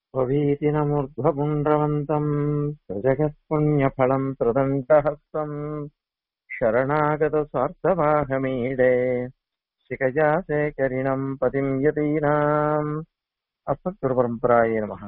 त्ववीतिनमूर्ध्वपुण्ड्रवन्तम् प्रजगत्पुण्यफलम् प्रदण्डहस्तम् शरणागतस्वार्थवाहमीडे शिखया शेखरिणम् पतिम् यतीनाम् அஸ்மத்குருபரம்பராய நமக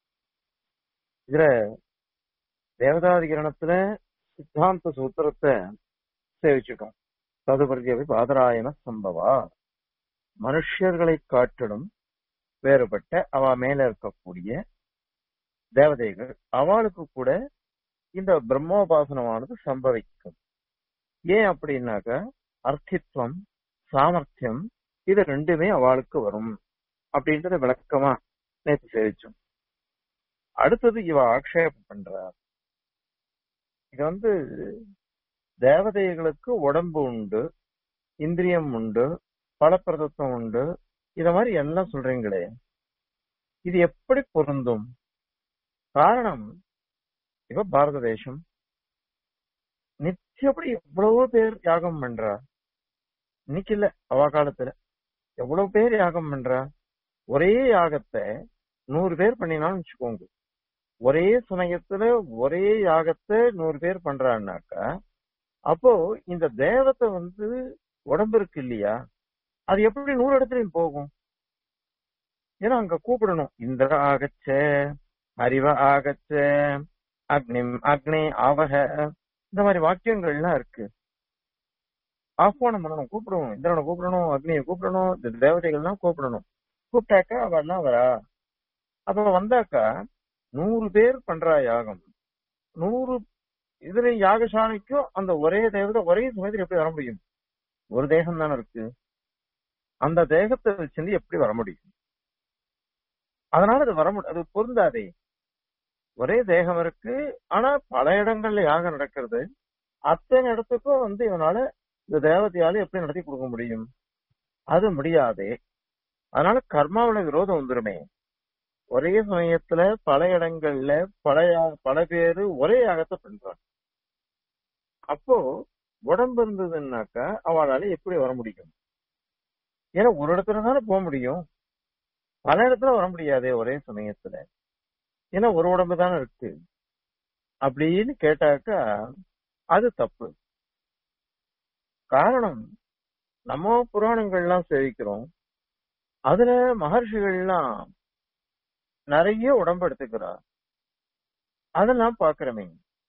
இதுல தேவதாதிகரணத்துல சித்தாந்த சூத்திரத்தை சேவிச்சுட்டோம் ததுபர்யவி பாதராயண சம்பவா மனுஷர்களை காட்டிலும் வேறுபட்ட அவ மேல இருக்கக்கூடிய தேவதைகள் அவளுக்கு கூட இந்த பிரம்மோபாசனமானது சம்பவிக்கும் ஏன் அப்படின்னாக்க அர்த்தித்வம் சாமர்த்தியம் இது ரெண்டுமே அவளுக்கு வரும் அப்படின்றத விளக்கமா நேற்று சேவிச்சோம் அடுத்தது இவ ஆக்ஷேபம் பண்றார் இது வந்து தேவதைகளுக்கு உடம்பு உண்டு இந்திரியம் உண்டு பலப்பிரதத்துவம் உண்டு இத மாதிரி எல்லாம் சொல்றீங்களே இது எப்படி பொருந்தும் காரணம் இப்ப பாரத தேசம் நிச்சயப்படி எவ்வளவோ பேர் யாகம் பண்றா இன்னைக்கு இல்ல அவ காலத்துல எவ்வளவு பேர் யாகம் பண்றா ஒரே யாகத்தை நூறு பேர் பண்ணினாலும் வச்சுக்கோங்க ஒரே சமயத்துல ஒரே யாகத்தை நூறு பேர் பண்றான்னாக்கா அப்போ இந்த தேவத்தை வந்து உடம்பு இருக்கு இல்லையா அது எப்படி நூறு இடத்துலயும் போகும் ஏன்னா அங்க கூப்பிடணும் இந்திர ஆகச்ச அறிவ ஆகச்ச அக்னிம் அக்னி ஆவக இந்த மாதிரி வாக்கியங்கள்லாம் இருக்கு ஆஹ்வானம் பண்ணணும் கூப்பிடணும் இந்திரனை கூப்பிடணும் அக்னியை கூப்பிடணும் இந்த தேவதைகள்லாம் கூப்பிடணும் கூப்பிட்டாக்கா அவெல்லாம் வரா அப்ப வந்தாக்கா நூறு பேர் பண்றா யாகம் நூறு இதுல யாகசாலைக்கும் அந்த ஒரே தேவதை ஒரே சமயத்தில் எப்படி வர முடியும் ஒரு தேகம் தானே இருக்கு அந்த தேகத்தை வச்சிருந்து எப்படி வர முடியும் அதனால அது வர முடியும் அது பொருந்தாதே ஒரே தேகம் இருக்கு ஆனா பல இடங்கள்ல யாகம் நடக்கிறது அத்தனை இடத்துக்கும் வந்து இவனால இந்த தேவதையால எப்படி நடத்தி கொடுக்க முடியும் அது முடியாதே அதனால கர்மாவில விரோதம் வந்துருமே ஒரே சமயத்துல பல இடங்கள்ல பல பல பேரு ஒரே யாகத்தை பண்றாங்க அப்போ உடம்பு இருந்ததுன்னாக்கா அவளால எப்படி வர முடியும் ஏன்னா ஒரு இடத்துல தானே போக முடியும் பல இடத்துல வர முடியாதே ஒரே சமயத்துல ஏன்னா ஒரு உடம்பு தானே இருக்கு அப்படின்னு கேட்டாக்கா அது தப்பு காரணம் நம்ம புராணங்கள்லாம் சேவிக்கிறோம் அதுல மகர்ஷிகள்லாம் நிறைய உடம்பு எடுத்துக்கிறா அதெல்லாம் பாக்குறமே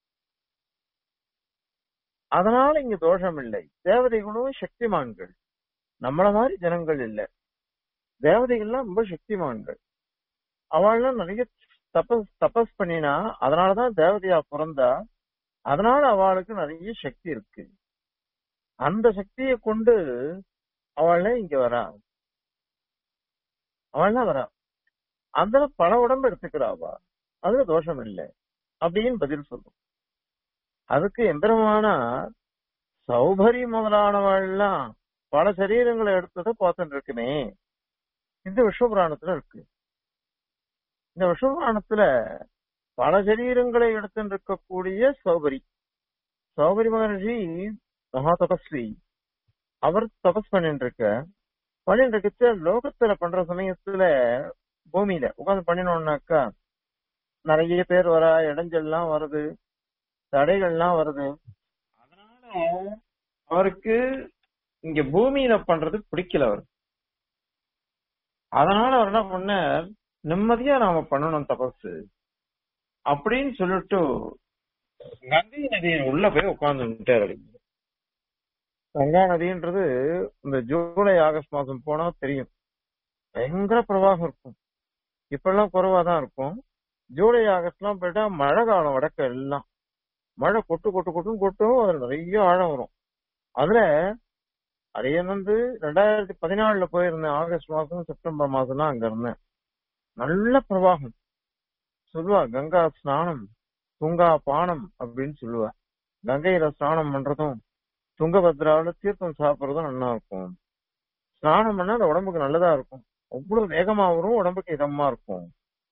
அதனால இங்க தோஷம் இல்லை தேவதைகளும் சக்திமான்கள் நம்மள மாதிரி ஜனங்கள் இல்ல தேவதைகள்லாம் ரொம்ப சக்திமான்கள் அவள்லாம் நிறைய தபஸ் தபஸ் பண்ணினா அதனாலதான் தேவதையா பிறந்தா அதனால அவளுக்கு நிறைய சக்தி இருக்கு அந்த சக்தியை கொண்டு அவள இங்க வரா அவள்லாம் வரா அதுல பல உடம்பு எடுத்துக்கிறாவா அதுல தோஷம் இல்லை அப்படின்னு பதில் சொல்லும் அதுக்கு எந்திரமானா சௌபரி முதலானவள்லாம் பல சரீரங்களை எடுத்ததை பார்த்துட்டு இருக்குமே இந்த விஸ்வபுராணத்துல இருக்கு இந்த விஸ்வபுராணத்துல பல சரீரங்களை எடுத்துட்டு இருக்கக்கூடிய சௌபரி சௌபரி மகர்ஷி மகா தபஸ்வி அவர் தபஸ் பண்ணிட்டு இருக்க பண்ணிட்டு இருக்க லோகத்துல பண்ற சமயத்துல பூமியில உட்காந்து பண்ணினோம்னாக்கா நிறைய பேர் வர இடைஞ்சல்லாம் வருது தடைகள்லாம் வருது அதனால அவருக்கு இங்க பூமியில பண்றது பிடிக்கல அவர் அதனால அவர் என்ன பண்ண நிம்மதியா நாம பண்ணணும் தபசு அப்படின்னு சொல்லிட்டு கங்கை நதியின் உள்ள போய் உட்கார்ந்துட்டாரு கங்கா நதின்றது இந்த ஜூலை ஆகஸ்ட் மாசம் போனா தெரியும் பயங்கர பிரவாகம் இருக்கும் இப்பெல்லாம் குறைவா தான் இருக்கும் ஜூலை ஆகஸ்ட்லாம் போயிட்டா மழை காலம் வடக்க எல்லாம் மழை கொட்டு கொட்டு கொட்டுன்னு கொட்டும் அதுல நிறைய ஆழம் வரும் அதுல அதைய வந்து ரெண்டாயிரத்தி பதினாலுல போயிருந்தேன் ஆகஸ்ட் மாசம் செப்டம்பர் மாசம்லாம் அங்க இருந்தேன் நல்ல பிரவாகம் சொல்லுவா கங்கா ஸ்நானம் துங்கா பானம் அப்படின்னு சொல்லுவா கங்கையில ஸ்நானம் பண்றதும் துங்கபத்ராவில தீர்த்தம் சாப்பிடுறதும் நல்லா இருக்கும் ஸ்நானம் பண்ணா அந்த உடம்புக்கு நல்லதா இருக்கும் அவ்வளவு வேகமா வரும் உடம்புக்கு இதமா இருக்கும்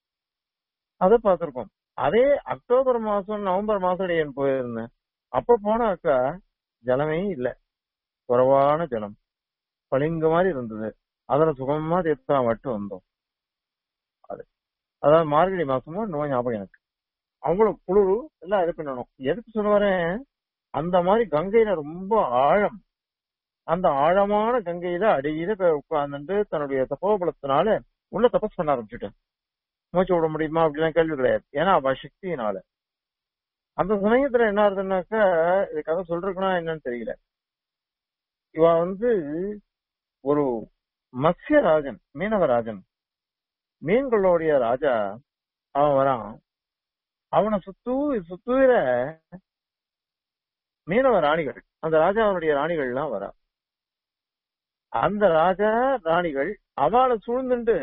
அதை பார்த்திருக்கோம் அதே அக்டோபர் மாசம் நவம்பர் மாசம் இடையன் போயிருந்தேன் அப்ப போனாக்கா ஜலமே இல்ல குறைவான ஜலம் பளிங்கு மாதிரி இருந்தது அதுல சுகமா தீர்த்தா மட்டும் வந்தோம் அது அதாவது மார்கழி மாசமும் இன்னும் ஞாபகம் எனக்கு அவ்வளவு குளிர் எல்லாம் இது பண்ணணும் எதுக்கு சொல்ல வரேன் அந்த மாதிரி கங்கையில ரொம்ப ஆழம் அந்த ஆழமான கங்கையில அடியில போய் உட்கார்ந்துட்டு தன்னுடைய தப்போபலத்தினால உள்ள தபஸ் பண்ண ஆரம்பிச்சுட்டேன் மூச்சு விட முடியுமா அப்படிலாம் கேள்வி கிடையாது ஏன்னா அவ சக்தியினால அந்த சமயத்துல என்ன ஆகுதுன்னாக்கா இது கதை சொல்றதுக்குன்னா என்னன்னு தெரியல இவ வந்து ஒரு மத்ஸ்யராஜன் மீனவராஜன் மீன்களுடைய ராஜா அவன் வரான் அவனை சுத்தூ சுத்தூர மீனவ ராணிகள் அந்த ராஜாவுடைய ராணிகள் எல்லாம் வரா அந்த ராஜா ராணிகள் அவளை சூழ்ந்துட்டு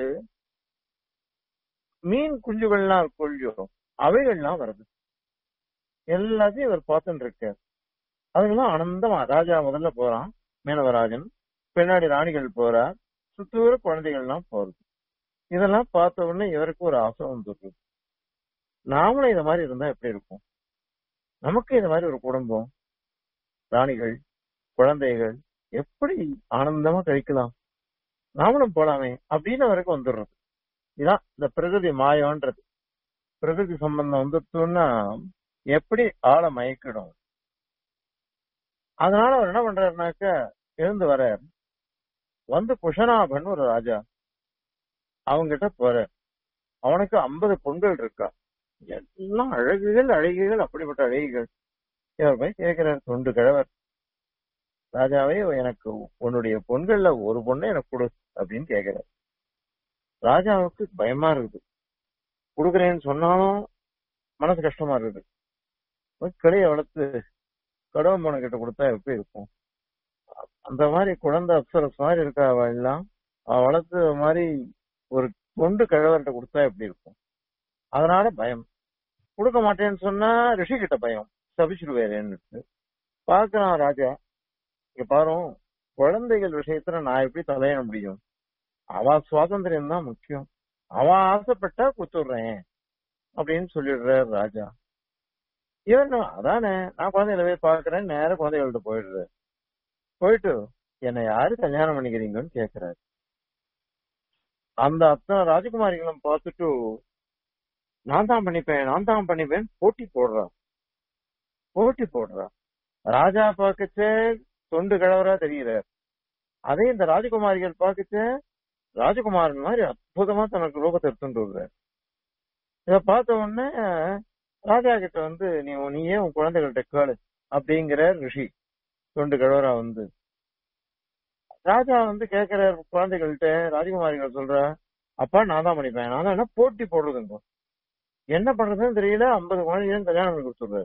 மீன் குஞ்சுகள்லாம் கொள்ளும் அவைகள்லாம் வருது எல்லாத்தையும் இவர் பார்த்துட்டு இருக்கார் அதுக்கெல்லாம் ஆனந்தமா ராஜா முதல்ல போறான் மீனவராஜன் பின்னாடி ராணிகள் போறா சுத்தூர குழந்தைகள்லாம் போறது இதெல்லாம் பார்த்த உடனே இவருக்கு ஒரு ஆசை வந்துடுது நாமளும் இந்த மாதிரி இருந்தா எப்படி இருக்கும் நமக்கு இந்த மாதிரி ஒரு குடும்பம் ராணிகள் குழந்தைகள் எப்படி ஆனந்தமா கழிக்கலாம் நாமளும் போலாமே அப்படின்னு அவருக்கு வந்துடுறது இதான் இந்த பிரகிருதி மாயம்ன்றது பிரகிருதி சம்பந்தம் வந்துட்டோம்னா எப்படி ஆளை மயக்கிடும் அதனால அவர் என்ன பண்றாருனாக்க எழுந்து வர வந்து குஷனாபன் ஒரு ராஜா அவங்கிட்ட போற அவனுக்கு ஐம்பது பொங்கல் இருக்கா எல்லாம் அழகுகள் அழகிகள் அப்படிப்பட்ட அழகிகள் இவர் போய் கேட்கிறார் தொண்டு கிழவர் ராஜாவே எனக்கு உன்னுடைய பொண்கள்ல ஒரு பொண்ணை எனக்கு கொடு அப்படின்னு கேட்கிறார் ராஜாவுக்கு பயமா இருக்குது கொடுக்குறேன்னு சொன்னாலும் மனசு கஷ்டமா இருக்குது கிளைய வளர்த்து கடவுள் மன கிட்ட கொடுத்தா எப்படி இருக்கும் அந்த மாதிரி குழந்தை அப்சரஸ் மாதிரி இருக்கா அவ எல்லாம் அவ வளர்த்து மாதிரி ஒரு தொண்டு கிழவர்கிட்ட கொடுத்தா எப்படி இருக்கும் அதனால பயம் கொடுக்க மாட்டேன்னு சொன்னா ரிஷி கிட்ட பயம் சபிச்சிருவேறேன்னு பாக்குறான் ராஜா இங்க பாரு குழந்தைகள் விஷயத்துல நான் எப்படி தலையிட முடியும் அவ சுவாதந்திரம் தான் முக்கியம் அவ ஆசைப்பட்டா குத்துடுறேன் அப்படின்னு சொல்லிடுறாரு ராஜா இவன் அதானே நான் குழந்தைகளை போய் பாக்குறேன் நேரம் குழந்தைகள்ட்ட போயிடுறாரு போயிட்டு என்னை யாரு கல்யாணம் பண்ணிக்கிறீங்கன்னு கேக்குறாரு அந்த அத்தனை ராஜகுமாரிகளும் பார்த்துட்டு நான் தான் பண்ணிப்பேன் நான் தான் பண்ணிப்பேன் போட்டி போடுறா போட்டி போடுறா ராஜா பார்க்கச்சே தொண்டு கிழவரா தெரியுறார் அதே இந்த ராஜகுமாரிகள் பார்க்கச்சே ராஜகுமாரன் மாதிரி அற்புதமா தனக்கு ரூபத்தை எடுத்துட்டு வருவார் இத பார்த்த உடனே ராஜா கிட்ட வந்து நீ நீயே உன் குழந்தைகள்கிட்ட கேளு அப்படிங்கிற ரிஷி தொண்டு கிழவரா வந்து ராஜா வந்து கேக்குற குழந்தைகள்கிட்ட ராஜகுமாரிகள் சொல்ற அப்பா நான் தான் பண்ணிப்பேன் நான் தான் என்ன போட்டி போடுறதுங்க என்ன பண்றதுன்னு தெரியல ஐம்பது குழந்தைகளும் கல்யாணம் பண்ணி கொடுத்துடுறாரு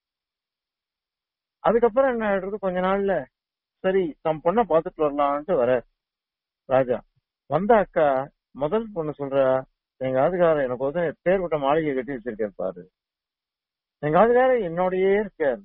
அதுக்கப்புறம் என்ன ஆயிடுறது கொஞ்ச நாள்ல சரி தம் பொண்ணை பார்த்துட்டு வரலான்ட்டு வர ராஜா வந்த அக்கா முதல் பொண்ணு சொல்ற எங்க ஆதுகார எனக்கு வந்து பேர்பட்ட மாளிகை கட்டி வச்சிருக்காரு பாரு எங்க ஆதுகார என்னோடயே இருக்காரு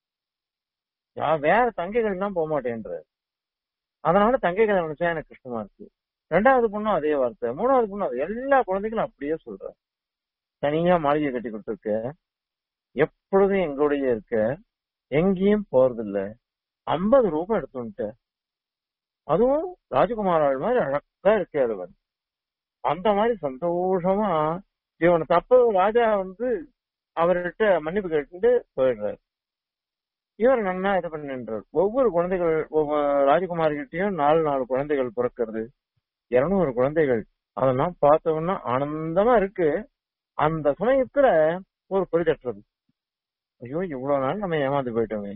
யா வேற தங்கைகள் தான் போக மாட்டேன்ற அதனால தங்கைகளை நினைச்சா எனக்கு கஷ்டமா இருக்கு ரெண்டாவது பொண்ணும் அதே வார்த்தை மூணாவது பொண்ணும் அது எல்லா குழந்தைகளும் அப்படியே சொல்ற தனியா மாளிகை கட்டி கொடுத்துருக்க எப்பொழுதும் எங்களுடைய இருக்க எங்கேயும் போறதில்ல ஐம்பது ரூபாய் எடுத்துட்ட அதுவும் ராஜகுமாராள் மாதிரி அழகா இருக்காரு அவன் அந்த மாதிரி சந்தோஷமா இவனை தப்ப ராஜா வந்து அவர்கிட்ட மன்னிப்பு கேட்டு போயிடுறாரு இவர் நன்னா இது பண்ணின்றார் ஒவ்வொரு குழந்தைகள் ஒவ்வொரு ராஜகுமாரிகிட்டையும் நாலு நாலு குழந்தைகள் பிறக்கிறது இருநூறு குழந்தைகள் அதெல்லாம் பார்த்தோம்னா ஆனந்தமா இருக்கு அந்த சமயத்துல ஒரு பொறிதட்டுறது ஐயோ இவ்வளவு நாள் நம்ம ஏமாந்து போயிட்டோமே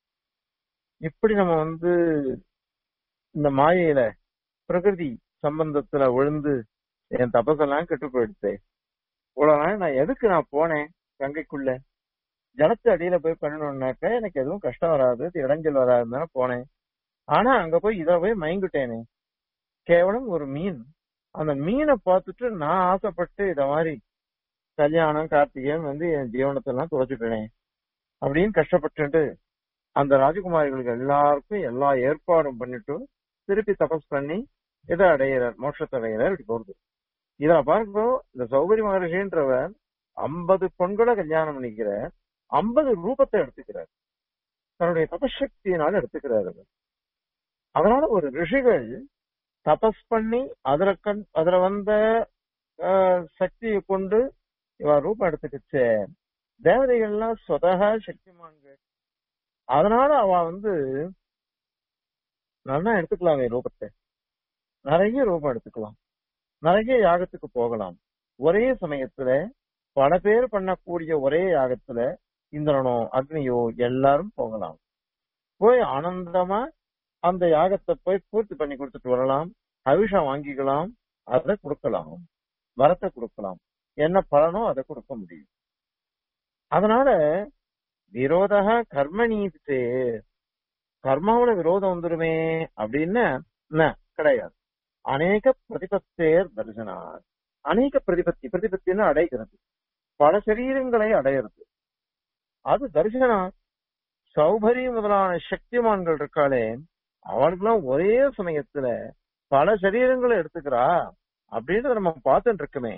இப்படி நம்ம வந்து இந்த மாயையில பிரகிருதி சம்பந்தத்துல விழுந்து என் தபசெல்லாம் கெட்டு போயிடுச்சு இவ்வளவு நாள் நான் எதுக்கு நான் போனேன் கங்கைக்குள்ள ஜலத்து அடியில போய் பண்ணணும்னாக்க எனக்கு எதுவும் கஷ்டம் வராது இடைஞ்சல் வராதுன்னு போனேன் ஆனா அங்க போய் இத போய் மயங்கிட்டேனே கேவலம் ஒரு மீன் அந்த மீனை பார்த்துட்டு நான் ஆசைப்பட்டு இத மாதிரி கல்யாணம் கார்த்திகேயன் வந்து என் ஜீவனத்தெல்லாம் துளைச்சிட்டேனே அப்படின்னு கஷ்டப்பட்டு அந்த ராஜகுமாரிகளுக்கு எல்லாருக்கும் எல்லா ஏற்பாடும் பண்ணிட்டு திருப்பி தபஸ் பண்ணி இதை அடையிறார் மோட்சத்தை அடையிறார் இப்படி போறது இத பாருங்க இந்த சௌகரி மகர்ஷின்றவர் ஐம்பது பொண்களை கல்யாணம் பண்ணிக்கிற ஐம்பது ரூபத்தை எடுத்துக்கிறார் தன்னுடைய தபசக்தியினால எடுத்துக்கிறார் அவர் அதனால ஒரு ரிஷிகள் தபஸ் பண்ணி அதுல கண் அதுல வந்த ஆஹ், சக்தியை கொண்டு இவ ரூபம் எடுத்துக்கிச்சு தேவதைகள்லாம் சொதக சக்திமான்கள் அதனால அவ வந்து நல்லா எடுத்துக்கலாம் அவ ரூபத்தை நிறைய ரூபம் எடுத்துக்கலாம் நிறைய யாகத்துக்கு போகலாம் ஒரே சமயத்துல பல பேர் பண்ணக்கூடிய ஒரே யாகத்துல இந்திரனோ அக்னியோ எல்லாரும் போகலாம் போய் ஆனந்தமா அந்த யாகத்தை போய் பூர்த்தி பண்ணி கொடுத்துட்டு வரலாம் அபிஷம் வாங்கிக்கலாம் அதை கொடுக்கலாம் வரத்தை கொடுக்கலாம் என்ன பலனோ அதை கொடுக்க முடியும் அதனால விரோதக கர்மநீதித்தே கர்மாவுல விரோதம் வந்துருமே அப்படின்னு என்ன, கிடையாது அநேக பிரதிபத்தேர் தரிசனார் அநேக பிரதிபத்தி பிரதிபத்தின்னு அடைகிறது பல சரீரங்களை அடையிறது அது தரிசனா சௌபரி முதலான சக்திமான்கள் இருக்காளே அவளுக்கெல்லாம் ஒரே சமயத்துல பல சரீரங்களை எடுத்துக்கிறா அப்படின்றத நம்ம பார்த்துட்டு இருக்குமே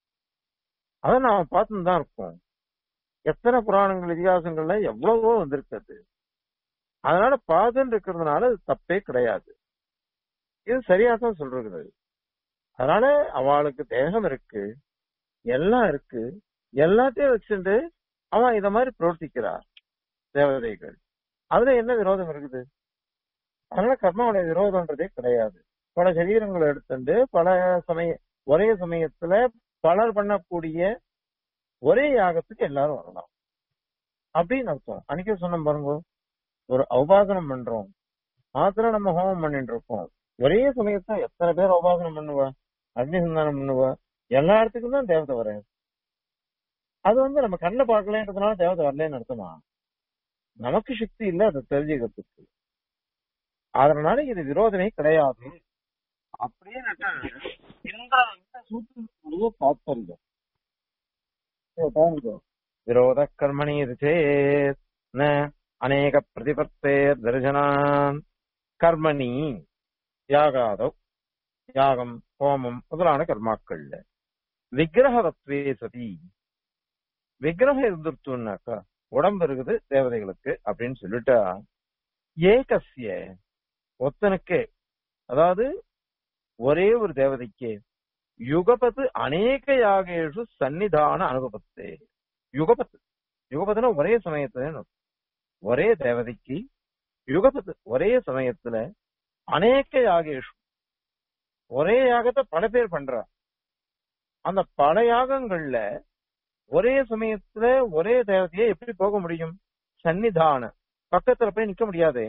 அதை நாம பார்த்துட்டு தான் இருக்கோம் எத்தனை புராணங்கள் இதிகாசங்கள்ல எவ்வளவோ வந்திருக்கிறது அதனால பார்த்துட்டு இருக்கிறதுனால அது தப்பே கிடையாது இது சரியா தான் சொல்றது அதனால அவளுக்கு தேகம் இருக்கு எல்லாம் இருக்கு எல்லாத்தையும் வச்சுட்டு அவன் இத மாதிரி பிரவர்த்திக்கிறா தேவதைகள் அதுல என்ன விரோதம் இருக்குது அதனால கர்மாவுடைய விரோதம்ன்றதே கிடையாது பல சரீரங்களை எடுத்துட்டு பல சமய ஒரே சமயத்துல பலர் பண்ணக்கூடிய ஒரே யாகத்துக்கு எல்லாரும் வரலாம் அப்படின்னு அர்த்தம் அன்னைக்கே சொன்ன பாருங்க ஒரு உபாசனம் பண்றோம் மாத்திரம் நம்ம ஹோமம் பண்ணிட்டு இருக்கோம் ஒரே சமயத்துல எத்தனை பேர் உபாசனம் பண்ணுவா அக்னி சந்தானம் பண்ணுவா எல்லா இடத்துக்கும் தான் தேவதை வர அது வந்து நம்ம கண்ணில் பார்க்கலன்றதுனால தேவதை வரலன்னு அர்த்தமா நமக்கு சக்தி இல்ல அதை தெரிஞ்சுக்கிறதுக்கு அதனால இது விரோதமே கிடையாது அப்படியே நட்டா இந்த இந்த சூத்திரத்துடைய தாத்பரியம் இதை பாருங்க விரோத கர்மணி சேத் ந அநேக பிரதிபத்தே தரிசனான் கர்மணி யாகாதோ யாகம் ஹோமம் முதலான கர்மாக்கள்ல விக்கிரகவத்வே சதி விக்கிரகம் இருந்துருச்சுன்னாக்கா உடம்பு இருக்குது தேவதைகளுக்கு அப்படின்னு சொல்லிட்டா ஏகசிய ஒத்தனுக்கே அதாவது ஒரே ஒரு தேவதைக்கு யுகபத்து அநேக யாகேஷு சன்னிதான அனுபவத்தே யுகபத்து யுகபத்துனா ஒரே சமயத்துல அர்த்தம். ஒரே தேவதைக்கு யுகபத்து ஒரே சமயத்துல அநேக யாகேஷு ஒரே யாகத்தை பல பேர் பண்றா அந்த பல யாகங்கள்ல ஒரே சமயத்துல ஒரே தேவதையை எப்படி போக முடியும் சன்னிதான பக்கத்துல போய் நிக்க முடியாதே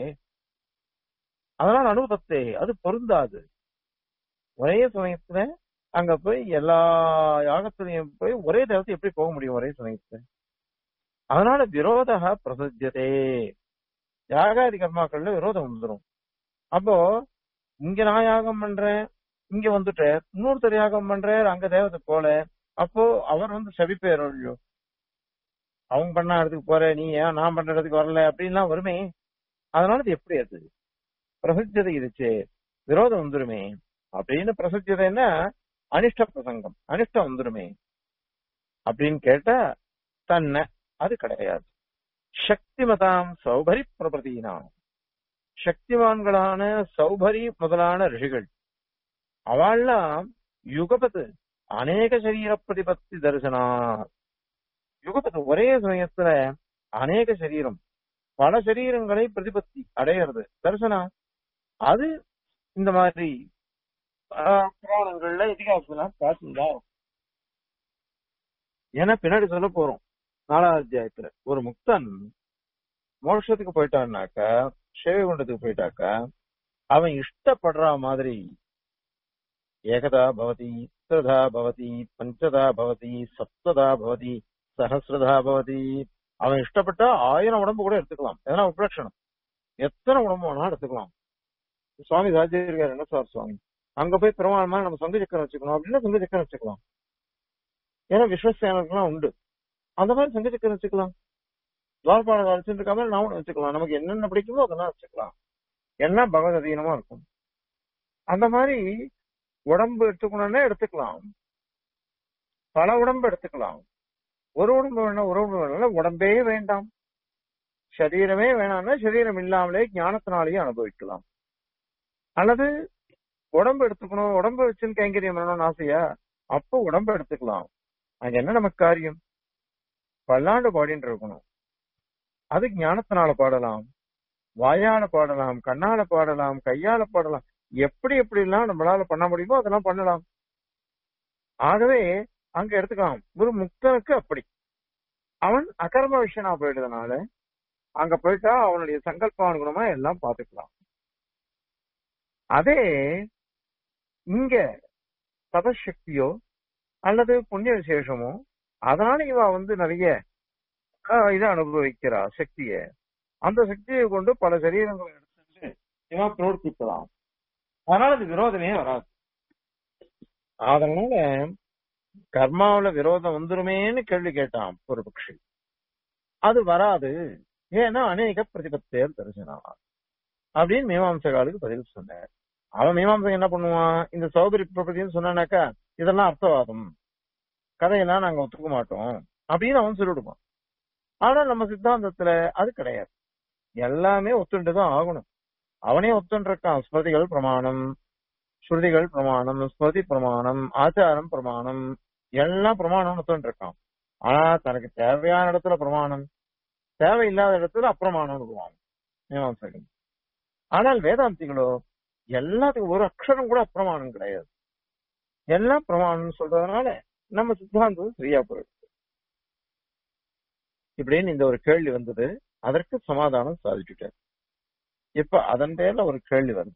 அதனால அனுபவத்தை அது பொருந்தாது ஒரே சமயத்துல அங்க போய் எல்லா யாகத்திலையும் போய் ஒரே தேவத்தை எப்படி போக முடியும் ஒரே சமயத்துல அதனால விரோத பிரசஜதே யாகாதி கர்மாக்கள்ல விரோதம் வந்துடும் அப்போ இங்க நான் யாகம் பண்றேன் இங்க வந்துட்டு இன்னொருத்தர் யாகம் பண்றார் அங்க தேவதை போல அப்போ அவர் வந்து சபிப்பேர் இல்லையோ அவங்க பண்ண இடத்துக்கு போற நீ ஏன் நான் பண்ற இடத்துக்கு வரல அப்படின்லாம் வருமே அதனால இது எப்படி அது பிரசித்ததை இதுச்சு விரோதம் வந்துருமே அப்படின்னு பிரசித்ததைன்னா அனிஷ்ட பிரசங்கம் அனிஷ்டம் வந்துருமே அப்படின்னு கேட்டா தன்னை அது கிடையாது சக்திமதாம் சௌபரி பிரபதினாம் சக்திமான்களான சௌபரி முதலான ரிஷிகள் அவள்லாம் யுகபத்து அநேக சரீர பிரதிபத்தி தரிசனா யுகபத்து ஒரே சமயத்துல அநேக சரீரம் பல சரீரங்களை பிரதிபத்தி அடையிறது தரிசனா அது இந்த மாதிரி ஆஹ், புராணங்கள்ல இதிகாசத்துல பார்த்துதான் இருக்கும். ஏன்னா பின்னாடி சொல்ல போறோம் நாலாவது அத்தியாயத்துல ஒரு முக்தன் மோட்சத்துக்கு போயிட்டான்னாக்கா சேவைகுண்டத்துக்கு போயிட்டாக்கா அவன் இஷ்டப்படுற மாதிரி ஏகதா பவதி திரதா பவதி பஞ்சதா பவதி சப்ததா பவதி சஹசிரதா பவதி அவன் இஷ்டப்பட்டா ஆயிரம் உடம்பு கூட எடுத்துக்கலாம் எதனா உபலட்சணம் எத்தனை உடம்பு வேணாலும் எடுத்துக்கலாம் சுவாமி ராஜேந்திரர் என்ன சார் சுவாமி அங்க போய் பெருமாள் நம்ம சங்க சக்கரம் வச்சுக்கணும் அப்படின்னா சங்க சக்கரம் வச்சுக்கலாம் ஏன்னா விஸ்வசேனருக்குலாம் உண்டு அந்த மாதிரி சங்க சக்கரம் வச்சுக்கலாம் துவாரபாட வச்சுட்டு இருக்காம நாமளும் வச்சுக்கலாம் நமக்கு என்னென்ன பிடிக்குமோ அதெல்லாம் வச்சுக்கலாம் என்ன பகவத் அதீனமா இருக்கும் அந்த மாதிரி உடம்பு எடுத்துக்கணும்னா எடுத்துக்கலாம் பல உடம்பு எடுத்துக்கலாம் ஒரு உடம்பு வேணா ஒரு உடம்பு வேணா உடம்பே வேண்டாம் சரீரமே வேணாம்னா சரீரம் இல்லாமலே ஞானத்தினாலேயே அனுபவிக்கலாம் அல்லது உடம்பு எடுத்துக்கணும் உடம்பு வச்சுன்னு கைங்கரியம் பண்ணணும்னு ஆசையா அப்போ உடம்ப எடுத்துக்கலாம் அங்க என்ன நமக்கு காரியம் பல்லாண்டு பாடின்னு இருக்கணும் அது ஞானத்தினால பாடலாம் வாயால பாடலாம் கண்ணால பாடலாம் கையால பாடலாம் எப்படி எப்படி எல்லாம் நம்மளால பண்ண முடியுமோ அதெல்லாம் பண்ணலாம் ஆகவே அங்க எடுத்துக்கலாம் ஒரு முக்தனுக்கு அப்படி அவன் அகர்ம விஷயனா போயிட்டதுனால அங்க போயிட்டா அவனுடைய சங்கல்பானுகுணமா எல்லாம் பாத்துக்கலாம் அதே இங்க தபசக்தியோ அல்லது புண்ணிய விசேஷமோ அதனால இவ வந்து நிறைய ஆஹ், இதை அனுபவிக்கிறா சக்திய அந்த சக்தியை கொண்டு பல சரீரங்களை எடுத்துட்டு இவன் பிரவர்த்திக்கலாம் அதனால அது விரோதமே வராது அதனால கர்மாவுல விரோதம் வந்துருமேன்னு கேள்வி கேட்டான் ஒரு பக்ஷி அது வராது ஏன்னா அநேக பிரதிபத்தேர் தரிசனா அப்படின்னு மீமாம்சகாலுக்கு பதில் சொன்னார் அவன் மீமாம்சம் என்ன பண்ணுவான் இந்த சௌகரி பிரபதின்னு சொன்னானாக்கா இதெல்லாம் அர்த்தவாதம் கதையெல்லாம் நாங்க ஒத்துக்க மாட்டோம் அப்படின்னு அவன் சொல்லிடுவான் ஆனா நம்ம சித்தாந்தத்துல அது கிடையாது எல்லாமே ஒத்துண்டுதான் ஆகணும் அவனே ஒத்துண்டிருக்கான் ஸ்மிருதிகள் பிரமாணம் ஸ்ருதிகள் பிரமாணம் ஸ்மிருதி பிரமாணம் ஆச்சாரம் பிரமாணம் எல்லாம் பிரமாணம் ஒத்துண்டிருக்கான் ஆனா தனக்கு தேவையான இடத்துல பிரமாணம் தேவையில்லாத இடத்துல அப்பிரமாணம் விடுவாங்க மீமாம்சகன் ஆனால் வேதாந்திகளோ எல்லாத்துக்கும் ஒரு அக்ஷரம் கூட அப்பிரமாணம் கிடையாது எல்லாம் பிரமாணம் சொல்றதுனால நம்ம சித்தாந்தம் சரியா போயிடுது இப்படின்னு இந்த ஒரு கேள்வி வந்தது அதற்கு சமாதானம் சாதிச்சுட்டார் இப்ப அதன் பேர்ல ஒரு கேள்வி வருது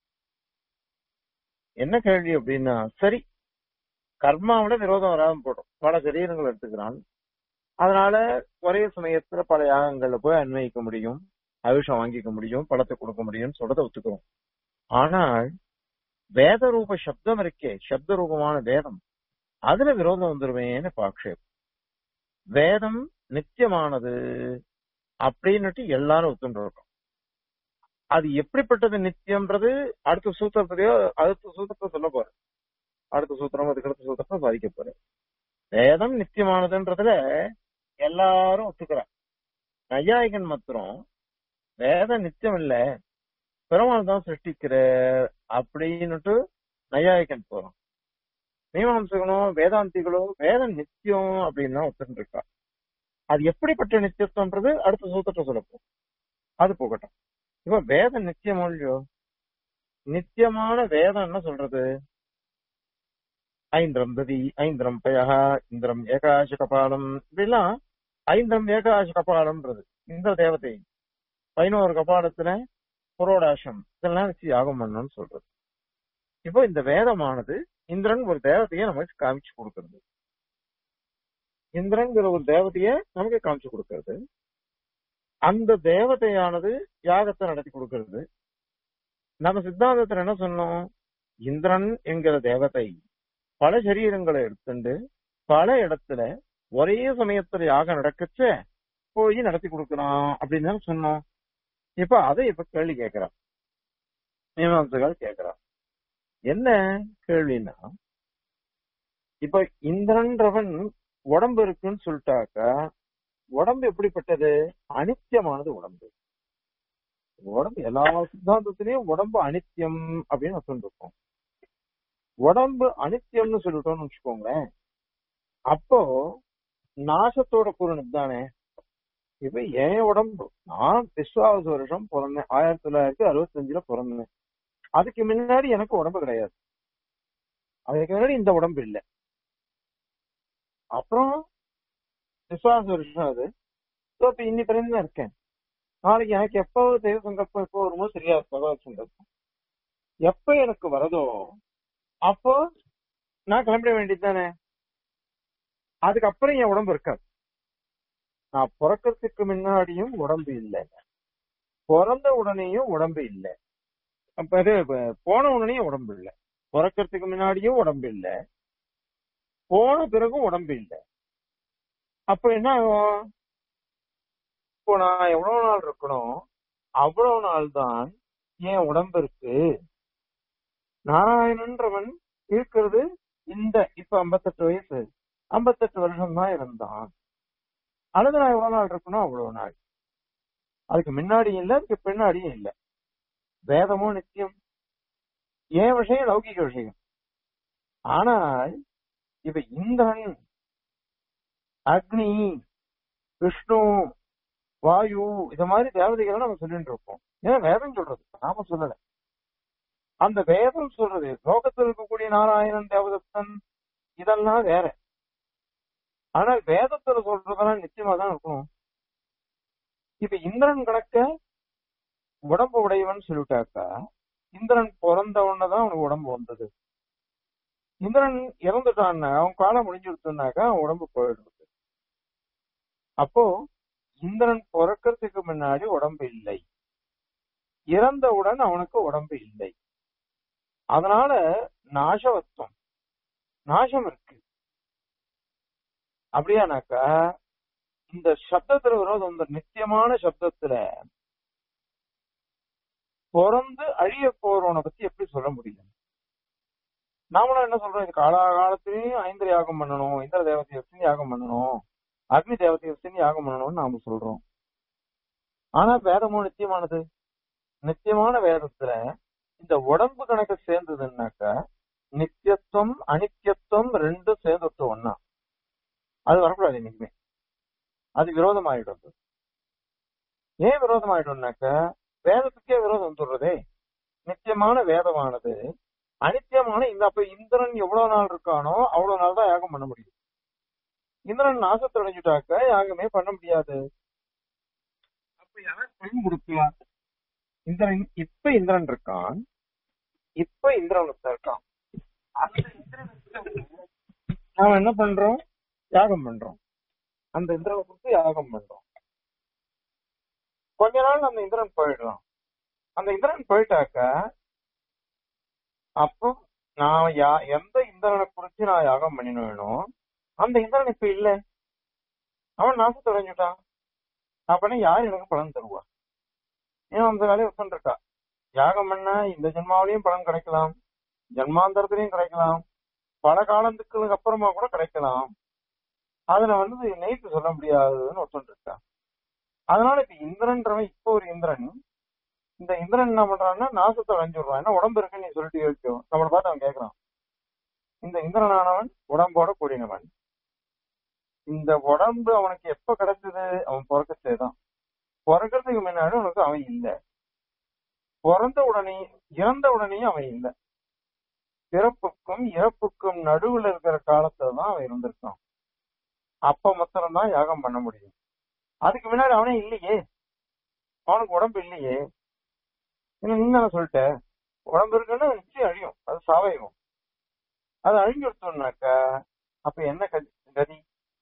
என்ன கேள்வி அப்படின்னா சரி கர்மாவோட விரோதம் வராம போடும் பல சரீரங்கள் எடுத்துக்கிறான் அதனால ஒரே சமயத்துல பல யாகங்கள்ல போய் அன்வயிக்க முடியும் அவிஷம் வாங்கிக்க முடியும் பழத்தை கொடுக்க முடியும் சொல்றதை ஒத்துக்கிறோம் ஆனால் வேத ரூப சப்தம் இருக்கே சப்த ரூபமான வேதம் அதுல விரோதம் வந்துருவேன்னு பாக்ஷேப் வேதம் நித்தியமானது அப்படின்னுட்டு எல்லாரும் ஒத்துண்டு இருக்கோம் அது எப்படிப்பட்டது நித்தியம்ன்றது அடுத்த சூத்திரத்திலேயோ அடுத்த சூத்திரத்தை சொல்ல போறேன் அடுத்த சூத்திரம் அதுக்கு அடுத்த சூத்திரத்தை பாதிக்க போறேன் வேதம் நித்தியமானதுன்றதுல எல்லாரும் ஒத்துக்கிறார் நையாயிகன் மாத்திரம் வேதம் நித்தியம் இல்ல பெருமாள் தான் சிருஷ்டிக்கிற அப்படின்னுட்டு நையாயிகன் போறோம் மீமாம்சகனோ வேதாந்திகளோ வேதம் நித்தியம் அப்படின்னு தான் ஒத்துட்டு இருக்கா அது எப்படிப்பட்ட நித்தியத்துவன்றது அடுத்த சூத்திரத்தை சொல்லப்போம் அது போகட்டும் இப்ப வேதம் நித்தியமோ இல்லையோ நித்தியமான வேதம் என்ன சொல்றது ஐந்திரம் ததி ஐந்திரம் பயக இந்திரம் ஏகாச கபாலம் இப்படிலாம் ஐந்திரம் ஏகாச கபாலம்ன்றது இந்த தேவதை பதினோரு கபாலத்துல புரோடாசம் இதெல்லாம் வச்சு யாகம் பண்ணணும்னு சொல்றது இப்போ இந்த வேதமானது இந்திரன் ஒரு தேவதையை நமக்கு காமிச்சு கொடுக்கறது இந்திரன்கிற ஒரு தேவதைய நமக்கு காமிச்சு கொடுக்கறது அந்த தேவதையானது யாகத்தை நடத்தி கொடுக்கறது நம்ம சித்தாந்தத்துல என்ன சொன்னோம் இந்திரன் என்கிற தேவதை பல சரீரங்களை எடுத்துண்டு பல இடத்துல ஒரே சமயத்துல யாகம் நடக்கச்ச போய் நடத்தி கொடுக்கலாம் அப்படின்னு தான் சொன்னோம் இப்ப அதை இப்ப கேள்வி கேட்கிறான் மீமாம்சகால் கேட்கிறான் என்ன கேள்வின்னா இப்ப இந்திரன்றவன் உடம்பு இருக்குன்னு சொல்லிட்டாக்கா உடம்பு எப்படிப்பட்டது அனித்தியமானது உடம்பு உடம்பு எல்லா சித்தாந்தத்திலயும் உடம்பு அனித்தியம் அப்படின்னு சொல்லிருக்கோம் உடம்பு அனித்தியம்னு சொல்லிட்டோம்னு வச்சுக்கோங்களேன் அப்போ நாசத்தோட பொருள் தானே இப்ப என் உடம்பு நான் விஸ்வாவச வருஷம் பிறந்தேன் ஆயிரத்தி தொள்ளாயிரத்தி அறுபத்தி அஞ்சுல பிறந்தேன் அதுக்கு முன்னாடி எனக்கு உடம்பு கிடையாது அதுக்கு முன்னாடி இந்த உடம்பு இல்லை அப்புறம் விசுவாச வருஷம் அது So, இப்ப இன்னி பிறந்து தான் இருக்கேன் நாளைக்கு எனக்கு எப்போ தெய்வ சங்கல்பம் எப்போ வருமோ சரியா பகவத் சங்கல்பம் எப்ப எனக்கு வரதோ அப்போ நான் கிளம்பிட வேண்டியது தானே அதுக்கப்புறம் என் உடம்பு இருக்காது நான் பிறக்கிறதுக்கு முன்னாடியும் உடம்பு இல்லை பிறந்த உடனேயும் உடம்பு இல்லை அப்ப இது ப- போன உடனேயும் உடம்பு இல்லை பிறக்கிறதுக்கு முன்னாடியும் உடம்பு இல்லை போன பிறகும் உடம்பு இல்லை அப்ப என்ன ஆகும் இப்போ நான் எவ்வளவு நாள் இருக்கணும் அவ்வளவு நாள் தான் என் உடம்பு இருக்கு நாராயணன்றவன் இருக்கிறது இந்த இப்ப 58 வயசு 58 வருஷம் தான் இருந்தான் அல்லது நான் எவ்வளவு நாள் இருக்கணும் அவ்வளவு நாள் அதுக்கு முன்னாடியும் இல்ல அதுக்கு பின்னாடியும் இல்ல வேதமும் நித்தியம் ஏன் விஷயம் லௌகிக விஷயம் ஆனால் இப்ப இந்திரன் அக்னி விஷ்ணு வாயு இத மாதிரி தேவதைகளை நம்ம சொல்லிட்டு இருக்கோம் ஏன்னா வேதம் சொல்றது நாம சொல்லல அந்த வேதம் சொல்றது லோகத்தில் இருக்கக்கூடிய நாராயணன் தேவதத்தன் இதெல்லாம் வேற ஆனா வேதத்துல சொல்றதெல்லாம் நிச்சயமா தான் இருக்கும் இப்ப இந்திரன் கணக்க உடம்பு உடையவன் சொல்லிட்டாக்கா இந்திரன் பிறந்த உடனேதான் அவனுக்கு உடம்பு வந்தது இந்திரன் இறந்துட்டான்னா அவன் காலம் முடிஞ்சுடுத்துனாக்கா அவன் உடம்பு போயிடுது அப்போ இந்திரன் பிறக்கிறதுக்கு முன்னாடி உடம்பு இல்லை இறந்தவுடன் அவனுக்கு உடம்பு இல்லை அதனால நாசவத்துவம் நாசம் இருக்கு அப்படியானாக்கா இந்த சப்தத்துல விரோதம் இந்த நித்தியமான சப்தத்துல பிறந்து அழிய போறவனை பத்தி எப்படி சொல்ல முடியும் நாமளும் என்ன சொல்றோம் இது காலாகாலத்திலையும் ஐந்திர யாகம் பண்ணணும் இந்திர தேவதை வச்சு யாகம் பண்ணணும் அக்னி தேவதை வச்சு யாகம் பண்ணணும்னு நாம சொல்றோம் ஆனா வேதமும் நித்தியமானது நித்தியமான வேதத்துல இந்த உடம்பு கணக்கு சேர்ந்ததுன்னாக்கா நித்தியத்துவம் அனித்தியத்துவம் ரெண்டும் சேர்ந்துட்டு ஒன்னா அது வரக்கூடாது இன்னைக்குமே அது விரோதம் ஆயிடும் ஏன் விரோதம் ஆயிடும்னாக்கா வேதத்துக்கே விரோதம் சொல்றதே நித்தியமான வேதமானது அனித்தியமான இந்த அப்ப இந்திரன் எவ்வளவு நாள் இருக்கானோ அவ்வளவு நாள் தான் யாகம் பண்ண முடியும் இந்திரன் நாசத்தை அடைஞ்சுட்டாக்க யாகமே பண்ண முடியாது அப்ப யார் டைம் கொடுக்கலாம் இந்திரன் இப்ப இந்திரன் இருக்கான் இப்ப இந்திரன் இருக்கான் அந்த இந்திரனுக்கு நாம என்ன பண்றோம் யாகம் பண்றோம் அந்த இந்திரனை கொடுத்து யாகம் பண்றோம் கொஞ்ச நாள் அந்த இந்திரன் போயிடுறான் அந்த இந்திரன் போயிட்டாக்க அப்போ நான் யா எந்த இந்திரனை குறிச்சு நான் யாகம் பண்ணினேனோ அந்த இந்திரன் இப்ப இல்ல அவன் நாசத்தை அடைஞ்சுட்டான் அப்படின்னா யார் எனக்கு பலன் தருவா ஏன் அந்த வேலையை உட்காந்துருக்கா யாகம் பண்ண இந்த ஜென்மாவிலையும் பலன் கிடைக்கலாம் ஜென்மாந்தரத்திலையும் கிடைக்கலாம் பல காலத்துக்கு அப்புறமா கூட கிடைக்கலாம் அதுல வந்து நெய்த்து சொல்ல முடியாதுன்னு ஒருத்தன் இருக்கா அதனால இப்ப இந்திரன்றவன் இப்போ ஒரு இந்திரன் இந்த இந்திரன் என்ன பண்றான்னா நாசத்தை அடைஞ்சுடுறான் ஏன்னா உடம்பு இருக்குன்னு நீ சொல்லிட்டு யோசிக்கும் நம்மளை பார்த்து அவன் கேட்கறான் இந்த இந்திரனானவன் உடம்போட கூடினவன் இந்த உடம்பு அவனுக்கு எப்ப கிடைச்சது அவன் பிறக்கச்சே தான் பிறக்கிறதுக்கு முன்னாடி உனக்கு அவன் இல்லை பிறந்த உடனே இறந்த உடனேயும் அவன் இல்லை பிறப்புக்கும் இறப்புக்கும் நடுவுல இருக்கிற காலத்துல தான் அவன் இருந்திருக்கான் அப்ப மாத்திரம் தான் யாகம் பண்ண முடியும் அதுக்கு முன்னாடி அவனே இல்லையே அவனுக்கு உடம்பு இல்லையே என்ன நீங்க என்ன சொல்லிட்ட உடம்பு இருக்குன்னா நிச்சயம் அழியும் அது சாவயம் அது அழிஞ்சுடுத்தோம்னாக்கா அப்ப என்ன கதி கதி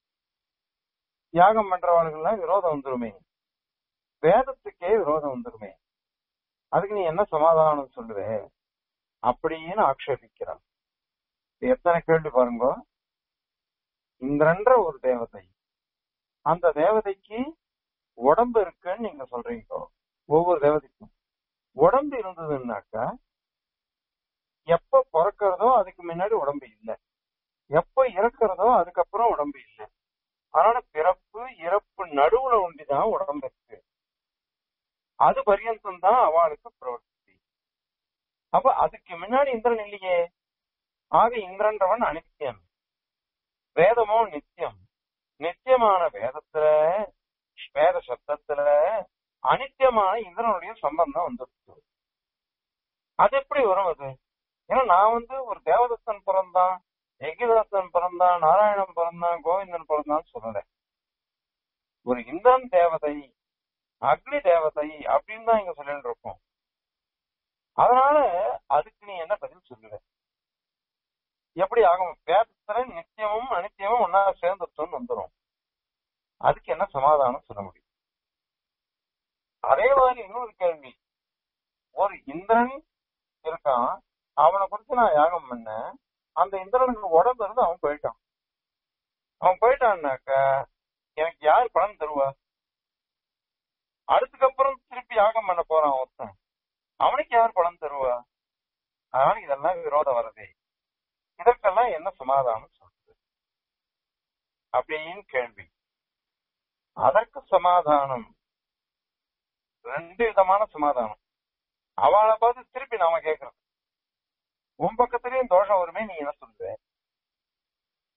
யாகம் பண்றவனுக்கெல்லாம் விரோதம் வந்துருமே வேதத்துக்கே விரோதம் வந்துருமே அதுக்கு நீ என்ன சமாதானம் சொல்லுவ அப்படின்னு ஆக்ஷேபிக்கிறான் எத்தனை கேள்வி பாருங்க இந்திரன்ற ஒரு தேவதை அந்த தேவதைக்கு உடம்பு இருக்குன்னு நீங்க சொல்றீங்க ஒவ்வொரு தேவதைக்கும் உடம்பு இருந்ததுன்னாக்கா எப்ப பிறக்கிறதோ அதுக்கு முன்னாடி உடம்பு இல்லை எப்ப இறக்குறதோ அதுக்கப்புறம் உடம்பு இல்லை அதனால பிறப்பு இறப்பு நடுவுல ஒண்டிதான் உடம்பு இருக்கு அது பரியந்தம் தான் அவளுக்கு பிரவர்த்தி அப்ப அதுக்கு முன்னாடி இந்திரன் இல்லையே ஆக இந்திரன்றவன் அனித்தியம் வேதமோ நித்தியம் நித்தியமான வேதத்துல வேத சப்தத்துல அனித்தியமான இந்திரனுடைய சம்பந்தம் வந்துருக்கு அது எப்படி வரும் அது ஏன்னா நான் வந்து ஒரு தேவதத்தன் பிறந்தான் யகிதத்தன் பிறந்தான் நாராயணன் பிறந்தான் கோவிந்தன் பிறந்தான்னு சொல்லல ஒரு இந்திரன் தேவதை அக்னி தேவதை அப்படின்னு தான் இங்க சொல்லிட்டு இருக்கோம் அதனால அதுக்கு நீ என்ன பதில் சொல்லுவ எப்படி ஆகும் வேதத்துல நித்தியமும் அனித்தியமும் ஒன்னா சேர்ந்துட்டோம்னு வந்துடும் அதுக்கு என்ன சமாதானம் சொல்ல முடியும் அதே மாதிரி இன்னொரு கேள்வி ஒரு இந்திரன் இருக்கான் அவனை குறித்து நான் யாகம் பண்ணேன் அந்த இந்திரனுக்கு உடம்பு இருந்து அவன் போயிட்டான் அவன் போயிட்டான்னாக்க எனக்கு யார் பலன் தருவா அடுத்துக்கப்புறம் திருப்பி யாகம் பண்ண போறான் ஒருத்தன் அவனுக்கு யார் பலன் தருவா அதனால இதெல்லாம் விரோதம் வருதே இதற்கெல்லாம் என்ன சமாதானம் சொல்றது அப்படின்னு கேள்வி அதற்கு சமாதானம் ரெண்டு விதமான சமாதானம் அவளை பார்த்து திருப்பி நாம கேட்கறது உன் பக்கத்திலயும் தோஷம் வருமே நீ என்ன சொல்லுவ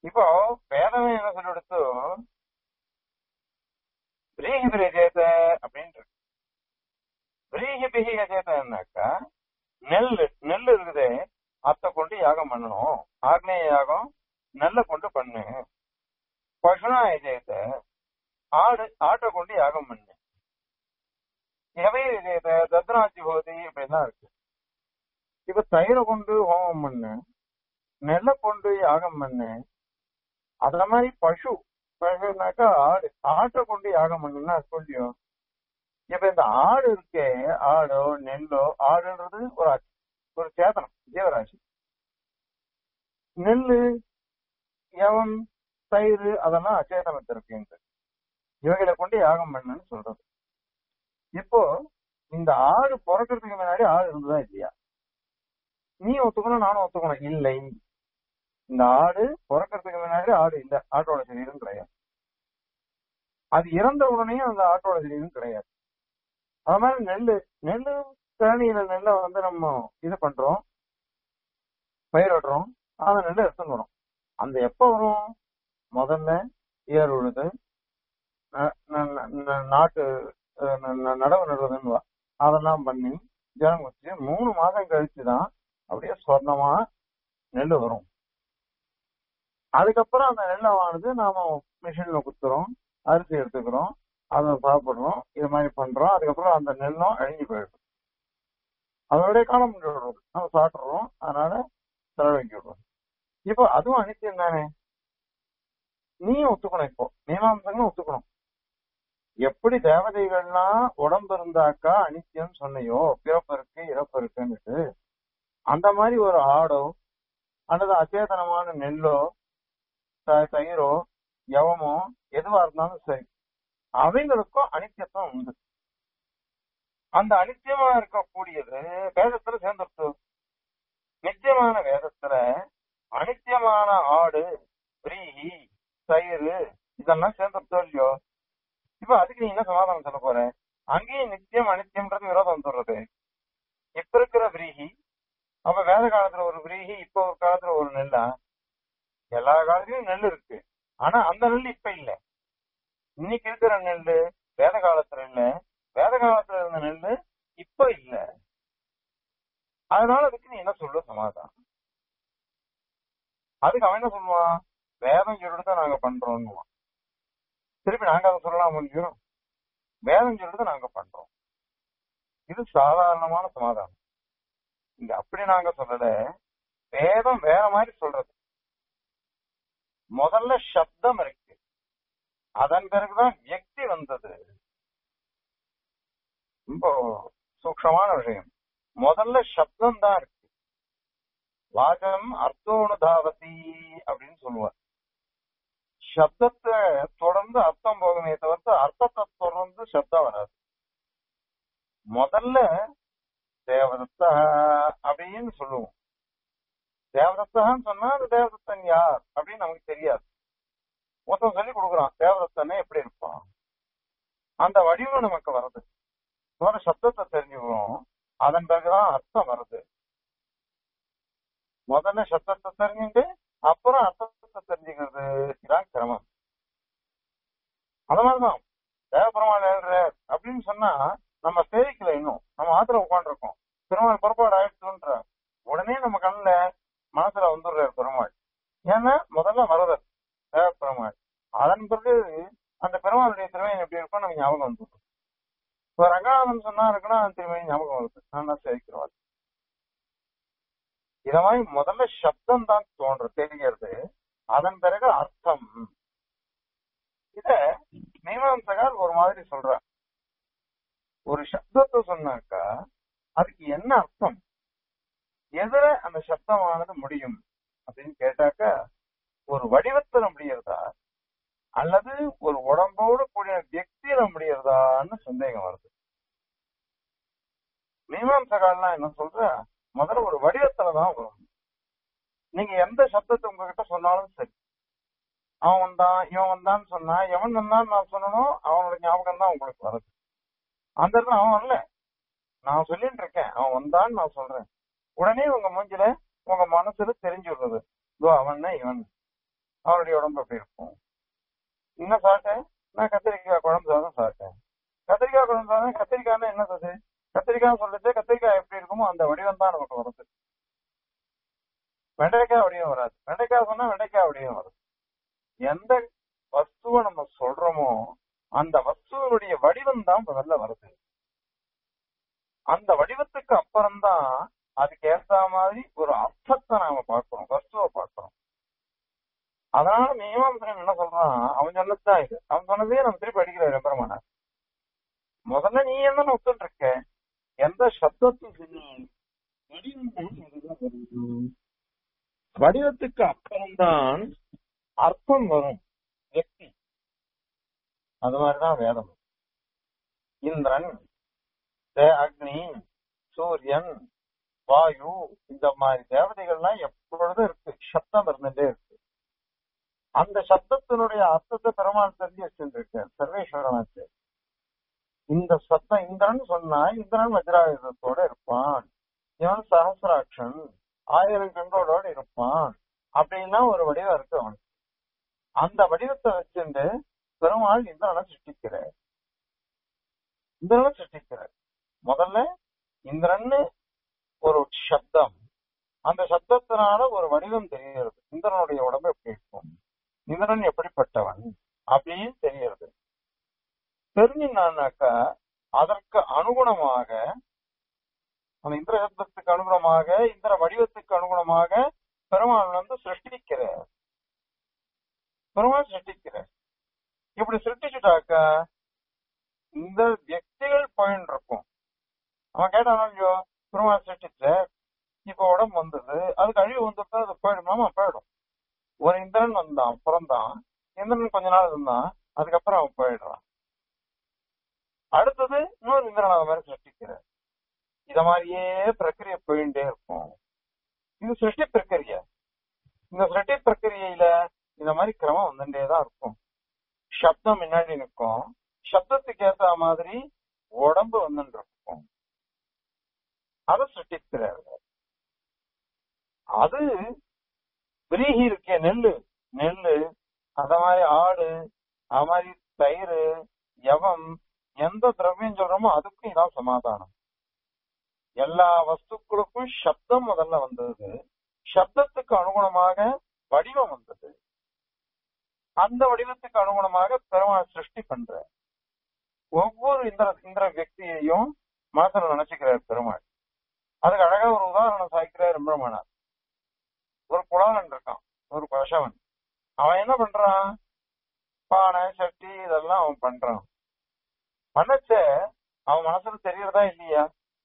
இப்போ வேதமே என்ன சொல்லி கொடுத்து பிரீஹி பிரஜேத அப்படின்ட்டு இருக்கு. பிரீஹி பிஹி கஜேதன்னாக்கா நெல் நெல் இருக்குதே அத்தை கொண்டு யாகம் பண்ணணும் ஆக்னேய யாகம் நெல்லை கொண்டு பண்ணு பசுனா எஜேத ஆடு ஆட்டை கொண்டு யாகம் பண்ணு எவை எஜேத தத்ராட்சி போதி அப்படின்லாம் இருக்கு இப்ப தயிரை கொண்டு ஹோமம் பண்ணு நெல்லை கொண்டு யாகம் பண்ணு அத மாதிரி பசு பசுனாக்கா ஆடு ஆட்டை கொண்டு யாகம் பண்ணுன்னா சொல்லியும் இப்ப இந்த ஆடு இருக்கே ஆடோ நெல்லோ ஆடுன்றது ஒரு அச்- ஒரு சேதனம் ஜீவராசி நெல்லு யவம் தயிர் அதெல்லாம் அச்சேதனத்திற்கு இவைகளை கொண்டு யாகம் பண்ணுன்னு சொல்றது இப்போ இந்த ஆடு பிறக்கிறதுக்கு முன்னாடி ஆடு இருந்ததா இல்லையா நீ ஒத்துக்கணும் நானும் ஒத்துக்கணும் இல்லை இந்த ஆடு பிறக்கிறதுக்கு முன்னாடி ஆடு இல்ல ஆட்டோட சரீரம் கிடையாது அது இறந்த உடனே அந்த ஆட்டோட சரீரம் கிடையாது அது மாதிரி நெல்லு நெல்லு கழனியில நெல்லை வந்து நம்ம இது பண்றோம் பயிரிடுறோம் அந்த நெல்லை எடுத்துன்னு வரும் அந்த எப்ப வரும் முதல்ல ஏர் உழுது ந- ந- ந- ந- நாட்டு அஹ், ந- ந- நடவு நடுவதுன்னு வா. அதெல்லாம் பண்ணி ஜனம் வச்சு மூணு மாதம் கழிச்சு தான் அப்படியே சொர்ணமா நெல் வரும் அதுக்கப்புறம் அந்த நெல்லை வாங்கினது நாம மிஷின்ல குத்துறோம் அரிசி எடுத்துக்கிறோம் அதை சாப்பிடுறோம் இது மாதிரி பண்றோம் அதுக்கப்புறம் அந்த நெல்லும் அழிஞ்சு போயிடும் அதோடைய காலம் முடிவிடுறோம் நம்ம சாப்பிடுறோம் அதனால செலவழிக்க விடுறோம் இப்போ அதுவும் அனித்தியம் தானே நீயும் ஒத்துக்கணும் இப்போ மீமாம்சங்களும் ஒத்துக்கணும் எப்படி தேவதைகள்லாம் உடம்பு இருந்தாக்கா அனித்தியம் சொன்னையோ பிறப்பு இருக்கு இறப்பு இருக்குன்னுட்டு அந்த மாதிரி ஒரு ஆடோ அல்லது அச்சேதனமான நெல்லோ த- தயிரோ யவமோ எதுவா இருந்தாலும் சரி அவங்களுக்கும் அனித்தியத்துவம் உண்டு அந்த அனித்தியமா இருக்கக்கூடியது வேதத்துல சேர்ந்துருச்சு நித்தியமான வேதத்துல அனித்தியமான ஆடு பிரீஹி தயிர் இதெல்லாம் சேர்ந்துருச்சோ இல்லையோ இப்ப அதுக்கு நீ என்ன சமாதானம் சொல்ல போற அங்கேயும் நித்தியம் அனித்தியம்ன்றது விரோதம் வந்துடுறது இப்ப இருக்கிற பிரீஹி அப்ப வேத காலத்துல ஒரு பிரீஹி இப்ப ஒரு காலத்துல ஒரு நெல்லா எல்லா காலத்துலயும் நெல் இருக்கு ஆனா அந்த நெல் இப்ப இல்ல இன்னைக்கு இருக்கிற நெல்லு வேத காலத்துல இல்ல வேத காலத்துல இருந்த நெல்லு இப்ப இல்ல அதனால அதுக்கு நீ என்ன சொல்ல சமாதானம் அதுக்கு அவன் என்ன சொல்லுவான் வேதம் சொல்லிட்டு தான் நாங்க பண்றோம்னுவான் திருப்பி நாங்க அதை சொல்லலாம் முடியும் வேதம் சொல்லிட்டு நாங்க பண்றோம் இது சாதாரணமான சமாதானம் இங்க அப்படி நாங்க சொல்லல வேதம் வேற மாதிரி சொல்றது முதல்ல சப்தம் இருக்கு அதன் பிறகுதான் வியக்தி வந்தது ரொம்ப சூக்ஷமான விஷயம் முதல்ல சப்தம் தான் இருக்கு வாசம் அர்த்தோனுதாவதி அப்படின்னு சொல்லுவார் சப்தத்தை தொடர்ந்து அர்த்தம் போகுமே தவிர்த்து அர்த்தத்தை தொடர்ந்து சப்தம் வராது முதல்ல தேவதத்தா அப்படின்னு சொல்லுவோம் தேவதத்தான்னு சொன்னா அந்த தேவதத்தன் யார் அப்படின்னு நமக்கு தெரியாது மொத்தம் சொல்லி கொடுக்குறான் தேவதத்தனே எப்படி இருப்பான் அந்த வடிவம் நமக்கு வருது முதல்ல சப்தத்தை தெரிஞ்சுக்கிறோம் அதன் பிறகுதான் அர்த்தம் வருது முதல்ல சப்தத்தை தெரிஞ்சுட்டு அப்புறம் அர்த்தத்தை தெரிஞ்சுக்கிறது இதான் கிரமம் அது மாதிரிதான் தேவபெருமாள் எழுதுறார் அப்படின்னு சொன்னா நம்ம சேவிக்கல இன்னும் நம்ம ஆத்துல உட்காந்துருக்கோம் பெருமாள் புறப்பாடு ஆயிடுச்சுன்ற உடனே நம்ம கண்ணுல மனசுல வந்துடுறாரு பெருமாள் ஏன்னா முதல்ல வரதர் தேவ பெருமாள் அதன் பிறகு அந்த பெருமாளுடைய திருமையை எப்படி இருக்கும் நமக்கு ஞாபகம் வந்துடும் இப்ப ரங்கநாதன் சொன்னா இருக்குன்னா அந்த திருமையை ஞாபகம் வருது நான் தான் சேவிக்கிறோம் இத மாதிரி முதல்ல சப்தம் தான் தோன்று தெரிகிறது அதன் பிறகு அர்த்தம் இத மீமாம்சகர் ஒரு மாதிரி சொல்றார் ஒரு சப்தத்தை சொன்னாக்கா அதுக்கு என்ன அர்த்தம் எதிர அந்த சப்தமானது முடியும் அப்படின்னு கேட்டாக்கா ஒரு வடிவத்துல முடியறதா அல்லது ஒரு உடம்போடு கூடிய வியக்தியில முடியறதான்னு சந்தேகம் வருது மீமாம்சகால்லாம் என்ன சொல்ற முதல்ல ஒரு வடிவத்துலதான் வரும் நீங்க எந்த சப்தத்தை உங்ககிட்ட சொன்னாலும் சரி அவன் வந்தான் இவன் வந்தான்னு சொன்னா எவன் வந்தான்னு நான் சொல்லணும் அவனோட ஞாபகம் தான் உங்களுக்கு வருது அந்த இடத்துல அவன் வரல நான் சொல்லிட்டு இருக்கேன் அவன் வந்தான்னு நான் சொல்றேன் உடனே உங்க மூஞ்சில உங்க மனசுல தெரிஞ்சு விடுறது இதோ அவன் இவன் அவனுடைய உடம்பு எப்படி இருக்கும் என்ன சாப்பிட்டேன் நான் கத்திரிக்காய் குழம்பு சாதம் சாப்பிட்டேன் கத்திரிக்காய் குழம்பு சாதம் கத்திரிக்காய்னா என்ன அது கத்திரிக்காய் சொல்லிட்டு கத்திரிக்காய் எப்படி இருக்குமோ அந்த வடிவம் தான் நமக்கு வருது வெண்டைக்காய் வடிவம் வராது வெண்டைக்காய் சொன்னா வெண்டைக்காய் வடிவம் வருது எந்த வஸ்துவை நம்ம சொல்றோமோ அந்த வஸ்துவனுடைய வடிவம் தான் முதல்ல வருது அந்த வடிவத்துக்கு அப்புறம்தான் அதுக்கு ஏற்ற மாதிரி ஒரு அர்த்தத்தை நாம பார்க்கிறோம் வஸ்துவை பார்க்கிறோம் அதனால மீமாசனம் என்ன சொல்றான் அவன் சொன்னதுதான் இது அவன் சொன்னதே நம்ம திருப்பி அடிக்கிற பெருமானார் முதல்ல நீ என்ன ஒத்துட்டு இருக்க எந்த சப்தத்தை சொல்லி வடிவம் தான் முதல்ல வருது. வடிவத்துக்கு அப்புறம்தான் அர்த்தம் வரும் வெக்தி அது மாதிரிதான் வேதம் இந்திரன் தே- அக்னி சூரியன் வாயு இந்த மாதிரி தேவதைகள்லாம் எப்பொழுதும் இருக்கு சப்தம் இருந்துட்டே இருக்கு அந்த சப்தத்தினுடைய அர்த்தத்தை பெருமாள் தெரிஞ்சு வச்சிருக்க சர்வேஸ்வரனாச்சு இந்த சத்தம் இந்திரன் சொன்னா இந்திரன் வஜ்ராயுதத்தோட இருப்பான் இவன் சஹசிராட்சன் ஆயிரம் கண்களோட இருப்பான் அப்படின்னா ஒரு வடிவம் இருக்கு அவனுக்கு அந்த வடிவத்தை வச்சுட்டு பெருமாள் இந்திரனை சிருஷ்டிக்கிறார் இந்திரனை சிருஷ்டிக்கிறார் முதல்ல இந்திரன்னு ஒரு சப்தம் அந்த சப்தத்தினால ஒரு வடிவம் தெரிகிறது இந்திரனுடைய உடம்பு எப்படி இருக்கும் இந்திரன் எப்படிப்பட்டவன் அப்படின்னு தெரிகிறது தெரிஞ்சுனாக்கா அதற்கு அனுகுணமாக அந்த இந்திர சப்தத்துக்கு அனுகுணமாக இந்திர வடிவத்துக்கு அனுகுணமாக பெருமாள் வந்து சிருஷ்டிக்கிறார் பெருமாள் சிருஷ்டிக்கிறார் இப்படி சிருஷ்டிச்சுட்டாக்கா இந்த வியக்திகள் போயின்னு இருக்கும் அவன் கேட்டானோ இல்லையோ பெருமாள் சிருஷ்டிச்ச இப்ப உடம்பு வந்தது அதுக்கு அழிவு வந்தப்ப அது போயிடுமாமா போயிடும் ஒரு இந்திரன் வந்தான் பிறந்தான் இந்திரன் கொஞ்ச நாள் இருந்தான் அதுக்கப்புறம் அவன் போயிடுறான் அடுத்தது இன்னொரு இந்திரன் அவன் மாதிரி சிருஷ்டிக்கிறார் இத மாதிரியே பிரக்கிரியை போயிட்டே இருக்கும் இது சிருஷ்டி பிரக்கிரியை இந்த சிருஷ்டி பிரக்கிரியையில இந்த மாதிரி கிரமம் வந்துட்டே தான் இருக்கும் சப்தம் முன்னாடி நிற்கும் சப்தத்துக்கு ஏத்த மாதிரி உடம்பு வந்துட்டு இருக்கும் அதை சிருஷ்டிக்கிறார் அது விரீகி இருக்கே நெல்லு நெல்லு அத மாதிரி ஆடு அது மாதிரி தயிர் யவம் எந்த திரவியம் சொல்றோமோ அதுக்கும் இதான் சமாதானம் எல்லா வஸ்துக்களுக்கும் சப்தம் முதல்ல வந்தது சப்தத்துக்கு அனுகுணமாக வடிவம் வந்தது அந்த வடிவத்துக்கு அனுகுணமாக பெருமாள் சிருஷ்டி பண்ற ஒவ்வொரு இந்திர இந்திர வியக்தியையும் மனசுல நினைச்சுக்கிறார் பெருமாள் அதுக்கு அழகா ஒரு உதாரணம் சாய்க்கிறார் பிரம்மனார் ஒரு புலாலன் இருக்கான் ஒரு பசவன் அவன் என்ன பண்றான் பானை சட்டி இதெல்லாம் அவன் பண்றான் பண்ணச்ச அவன் மனசுல தெரியறதா இல்லையா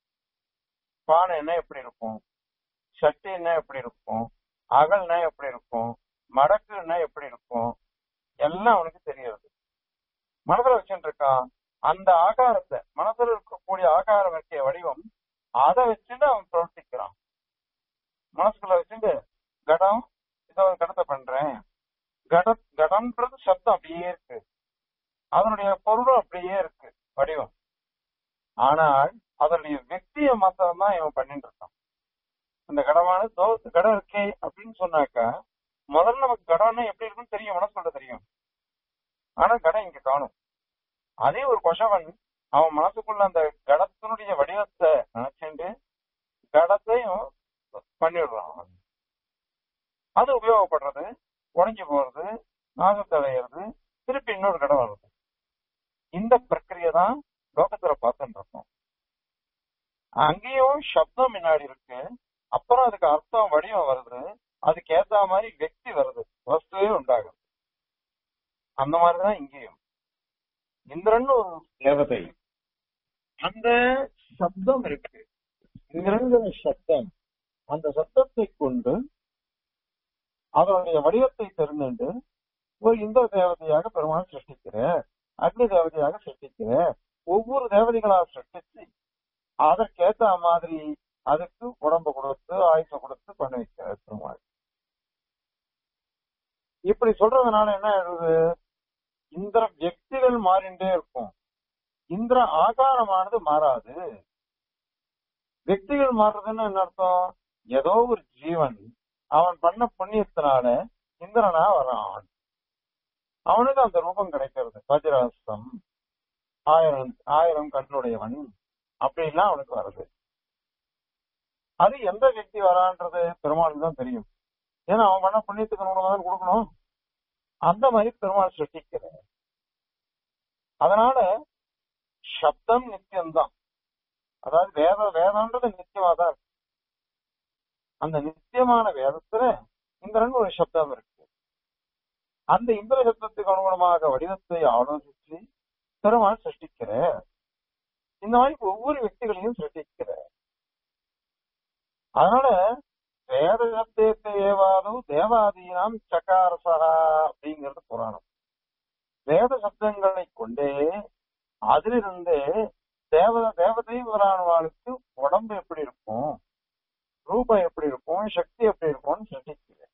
பானை என்ன எப்படி இருக்கும் சட்டி என்ன எப்படி இருக்கும் அகல்னா எப்படி இருக்கும் மடக்குன்னா எப்படி இருக்கும் எல்லாம் அவனுக்கு தெரியறது மனசுல வச்சுட்டு இருக்கான் அந்த ஆகாரத்தை மனசுல இருக்கக்கூடிய ஆகாரம் இருக்கிய வடிவம் அதை வச்சுட்டு அவன் பிரவர்த்திக்கிறான் மனசுக்குள்ள வச்சுட்டு கடம் இதோ ஒரு கடத்தை பண்றேன் கட கடம்ன்றது சப்தம் அப்படியே இருக்கு அதனுடைய பொருளும் அப்படியே இருக்கு வடிவம் ஆனால் அதனுடைய வெக்தியை மாத்திரம் தான் இவன் பண்ணிட்டு இருக்கான் இந்த கடமான தோ கடம் இருக்கே அப்படின்னு சொன்னாக்கா முதல்ல நமக்கு கடம்னா எப்படி இருக்குன்னு தெரியும் மனசுக்குள்ள தெரியும் ஆனா கடம் இங்க காணும் அதே ஒரு கொஷவன் அவன் மனசுக்குள்ள அந்த கடத்தினுடைய வடிவத்தை நினைச்சுட்டு கடத்தையும் பண்ணிடுறான் அவன். அது உபயோகப்படுறது உடைஞ்சு போறது நாசத்தை அடையிறது திருப்பி இன்னொரு கடம் வருது இந்த பிரக்கிரியை தான் லோகத்துல பார்த்துட்டு இருக்கோம் அங்கேயும் சப்தம் முன்னாடி இருக்கு அப்புறம் அதுக்கு அர்த்தம் வடிவம் வருது அதுக்கு ஏத்த மாதிரி வெக்தி வருது வஸ்துவே உண்டாகுது அந்த மாதிரிதான் இங்கேயும் இந்திரன் ஒரு தேவதை அந்த சப்தம் இருக்கு இந்திரங்கிற சப்தம் அந்த சப்தத்தை கொண்டு அதனுடைய வடிவத்தை தெரிந்துண்டு ஒரு இந்திர தேவதையாக பெருமாள் சிருஷ்டிக்கிற அக்னி தேவதையாக சிருஷ்டிக்கிற ஒவ்வொரு தேவதைகளா சிருஷ்டிச்சு அதற்கேத்த மாதிரி அதுக்கு உடம்பு கொடுத்து ஆயுச கொடுத்து பண்ண வைக்கிற பெருமாள் இப்படி சொல்றதுனால என்ன ஆயிடுது இந்திர வியக்திகள் மாறிண்டே இருக்கும் இந்திர ஆகாரமானது மாறாது வியக்திகள் மாறுறதுன்னு என்ன அர்த்தம் ஏதோ ஒரு ஜீவன் அவன் பண்ண புண்ணியத்தினால இந்திரனா வரான் அவனுக்கு அந்த ரூபம் கிடைக்கிறது வஜ்ராஸ்தம் ஆயிரம் ஆயிரம் கண்ணுடையவன் அப்படின்லாம் அவனுக்கு வருது அது எந்த சக்தி வரான்றது பெருமாளுக்கு தான் தெரியும் ஏன்னா அவன் பண்ண புண்ணியத்துக்கு அனுகுணமா தான் கொடுக்கணும் அந்த மாதிரி பெருமாள் சிருஷ்டிக்கிறார் அதனால சப்தம் நித்தியம்தான் அதாவது வேத வேதம்ன்றது நித்தியமா தான் இருக்கு அந்த நித்தியமான வேதத்துல இந்திரன் ஒரு சப்தம் இருக்கு அந்த இந்திர சப்தத்துக்கு அனுகுணமாக வடிவத்தை ஆலோசிச்சு பெருமாள் சிருஷ்டிக்கிற இந்த மாதிரி ஒவ்வொரு వ్యక్తిகளையும் சிருஷ்டிக்கிற அதனால வேத சப்தத்தை ஏவாதும் தேவாதீனாம் சகாரசா அப்படிங்கிறது புராணம் வேத சப்தங்களை கொண்டே அதிலிருந்தே தேவ தேவதை முதலானவாளுக்கு உடம்பு எப்படி இருக்கும் ரூபம் எப்படி இருக்கும் சக்தி எப்படி இருக்கும்னு சிருஷ்டிக்கிறேன்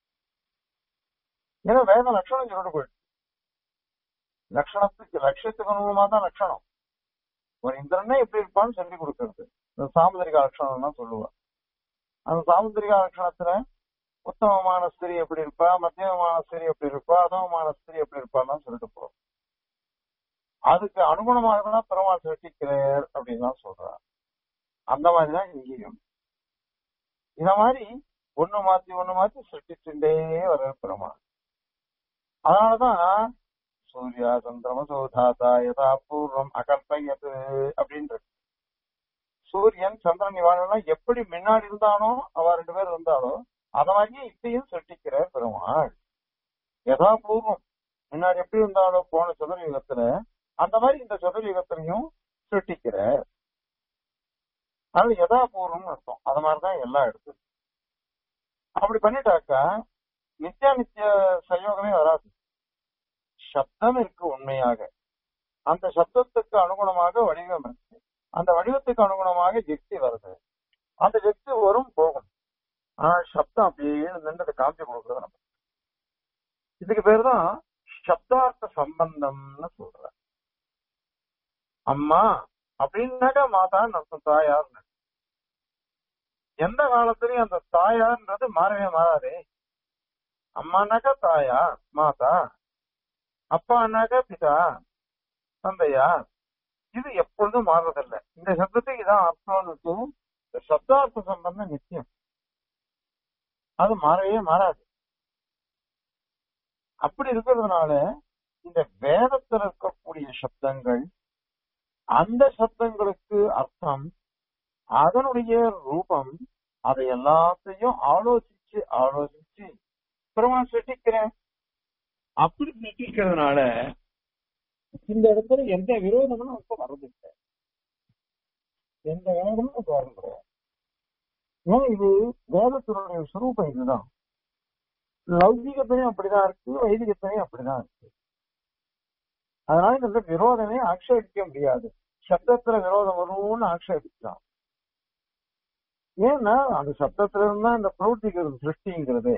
ஏன்னா வேத லட்சணம் சொல்லிட்டு போயிடுச்சு லட்சணத்துக்கு லட்சியத்துக்கு அனுபவமா தான் லட்சணம் ஒரு இந்திரனே எப்படி இருப்பான்னு சொல்லி கொடுக்கறது இந்த சாமுதிரிகா லட்சணம் தான் சொல்லுவா அந்த சாமுதிரிகா லட்சணத்துல உத்தமமான ஸ்திரீ எப்படி இருப்பா மத்தியமமான ஸ்திரீ எப்படி இருப்பா அதமமான ஸ்திரீ எப்படி இருப்பான்னு சொல்லிட்டு போறோம் அதுக்கு அனுகுணமாக தான் பெருமாள் சிருஷ்டிக்கிறார் அப்படின்னு தான் சொல்றார் அந்த மாதிரிதான் இங்கேயும் இந்த மாதிரி ஒண்ணு மாத்தி ஒண்ணு மாத்தி சிருஷ்டிச்சுட்டே வர பெருமாள் அதனாலதான் சூர்யா சந்திரம சோதாதா யதா பூர்வம் அகல்பயது அப்படின்றது சூரியன் சந்திரன் இவாளெல்லாம் எப்படி முன்னாடி இருந்தானோ அவ ரெண்டு பேர் இருந்தாலோ அத மாதிரியே இப்பயும் சிருஷ்டிக்கிறார் பெருமாள் யதா பூர்வம் முன்னாடி எப்படி இருந்தாலோ போன சதுரயுகத்துல அந்த மாதிரி இந்த சதுரயுகத்திலையும் சிருஷ்டிக்கிறார் அது யதா பூர்வம்னு அர்த்தம் அது மாதிரிதான் எல்லாம் எடுத்து அப்படி பண்ணிட்டாக்கா நித்தியா நித்திய சயோகமே வராது சப்தம் இருக்கு உண்மையாக அந்த சப்தத்துக்கு அனுகுணமாக வடிவம் இருக்கு அந்த வடிவத்துக்கு அனுகுணமாக ஜெக்தி வருது அந்த ஜெக்தி வரும் போகும் ஆனா சப்தம் அப்படியே நின்று காமிச்சு கொடுக்குறது நம்ம இதுக்கு பேர் தான் சப்தார்த்த சம்பந்தம்னு சொல்ற அம்மா அப்படின்னாக்கா மாதான்னு அர்த்தம் தாயார்னு எந்த காலத்திலயும் அந்த தாயார்ன்றது மாறவே மாறாதே அம்மானாக்கா தாயா மாதா அப்பானாக்கா பிதா தந்தையா இது எப்பொழுதும் மாறுறதில்லை இந்த சப்தத்துக்கு இதான் அர்த்தம்னு இந்த சப்தார்த்த சம்பந்தம் நிச்சயம் அது மாறவே மாறாது அப்படி இருக்கிறதுனால இந்த வேதத்தில் இருக்கக்கூடிய சப்தங்கள் அந்த சப்தங்களுக்கு அர்த்தம் அதனுடைய ரூபம் அதை எல்லாத்தையும் ஆலோசிச்சு ஆலோசிச்சு பெருமாள் சிருஷ்டிக்கிறேன் அப்படி சிருஷ்டிக்கிறதுனால இந்த இடத்துல எந்த விரோதமும் இப்ப வர்றதில்லை எந்த விரோதமும் இப்ப வர கிடையாது ஏன் இது வேதத்தினுடைய சுரூபம் இதுதான் லௌகிகத்திலையும் அப்படிதான் இருக்கு வைதிகத்திலையும் அப்படிதான் இருக்கு அதனால இந்த விரோதமே ஆக்ஷேபிக்க முடியாது சப்தத்துல விரோதம் வரும்னு ஆக்ஷேபிக்கலாம் ஏன்னா அந்த சப்தத்துல இருந்தா இந்த பிரவர்த்திக்கிறது சிருஷ்டிங்கிறது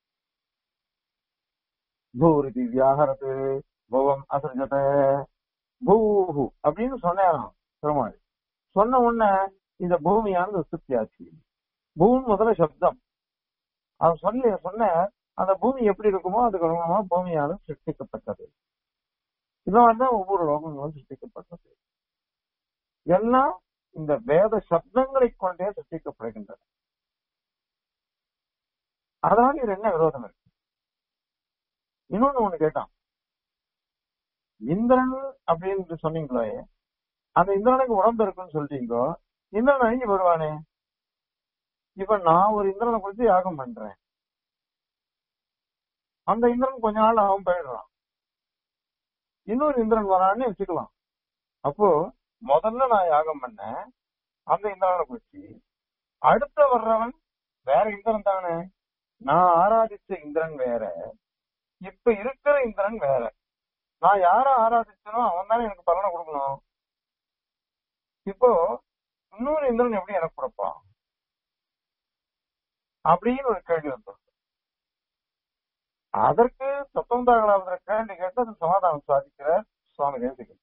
பூரிதி வியாகரது புவம் அசர்ஜத பூஹு அப்படின்னு சொன்னாராம் பெருமாள் சொன்ன உடனே இந்த பூமியானது உற்பத்தியாச்சு பூமி முதல்ல சப்தம் அவன் சொல்லி சொன்ன அந்த பூமி எப்படி இருக்குமோ அதுக்கு அனுகுணமா பூமியானது சிருஷ்டிக்கப்பட்டது இந்த மாதிரிதான் ஒவ்வொரு லோகங்களும் சிருஷ்டிக்கப்பட்டது எல்லாம் இந்த வேத சப்தங்களை கொண்டே சிருஷ்டிக்கப்படுகின்றன அதனால இது என்ன விரோதம் இருக்கு இன்னொன்னு ஒண்ணு கேட்டான் இந்திரன் அப்படின்னு சொன்னீங்களே அந்த இந்திரனுக்கு உடம்பு இருக்குன்னு சொல்றீங்கோ இந்திரன் அழிஞ்சு போடுவானே இப்ப நான் ஒரு இந்திரனை குறித்து யாகம் பண்றேன் அந்த இந்திரன் கொஞ்ச நாள் அவன் போயிடுறான் இன்னொரு இந்திரன் வரான்னு வச்சுக்கலாம் அப்போ முதல்ல நான் யாகம் பண்ணேன் அந்த இந்திரனை குறிச்சு அடுத்த வர்றவன் வேற இந்திரன் தானே நான் ஆராதிச்ச இந்திரன் வேற இப்ப இருக்கிற இந்திரன் வேற நான் யார ஆராதிச்சனோ அவன் தானே எனக்கு பலனை கொடுக்கணும் இப்போ இன்னொரு இந்திரன் எப்படி எனக்கு கொடுப்பான் அப்படின்னு ஒரு கேள்வி வந்துடும் அதற்கு சத்தந்தாகலாவத கேள்வி கேட்டு அது சமாதானம் சாதிக்கிற சுவாமி தேசிகன்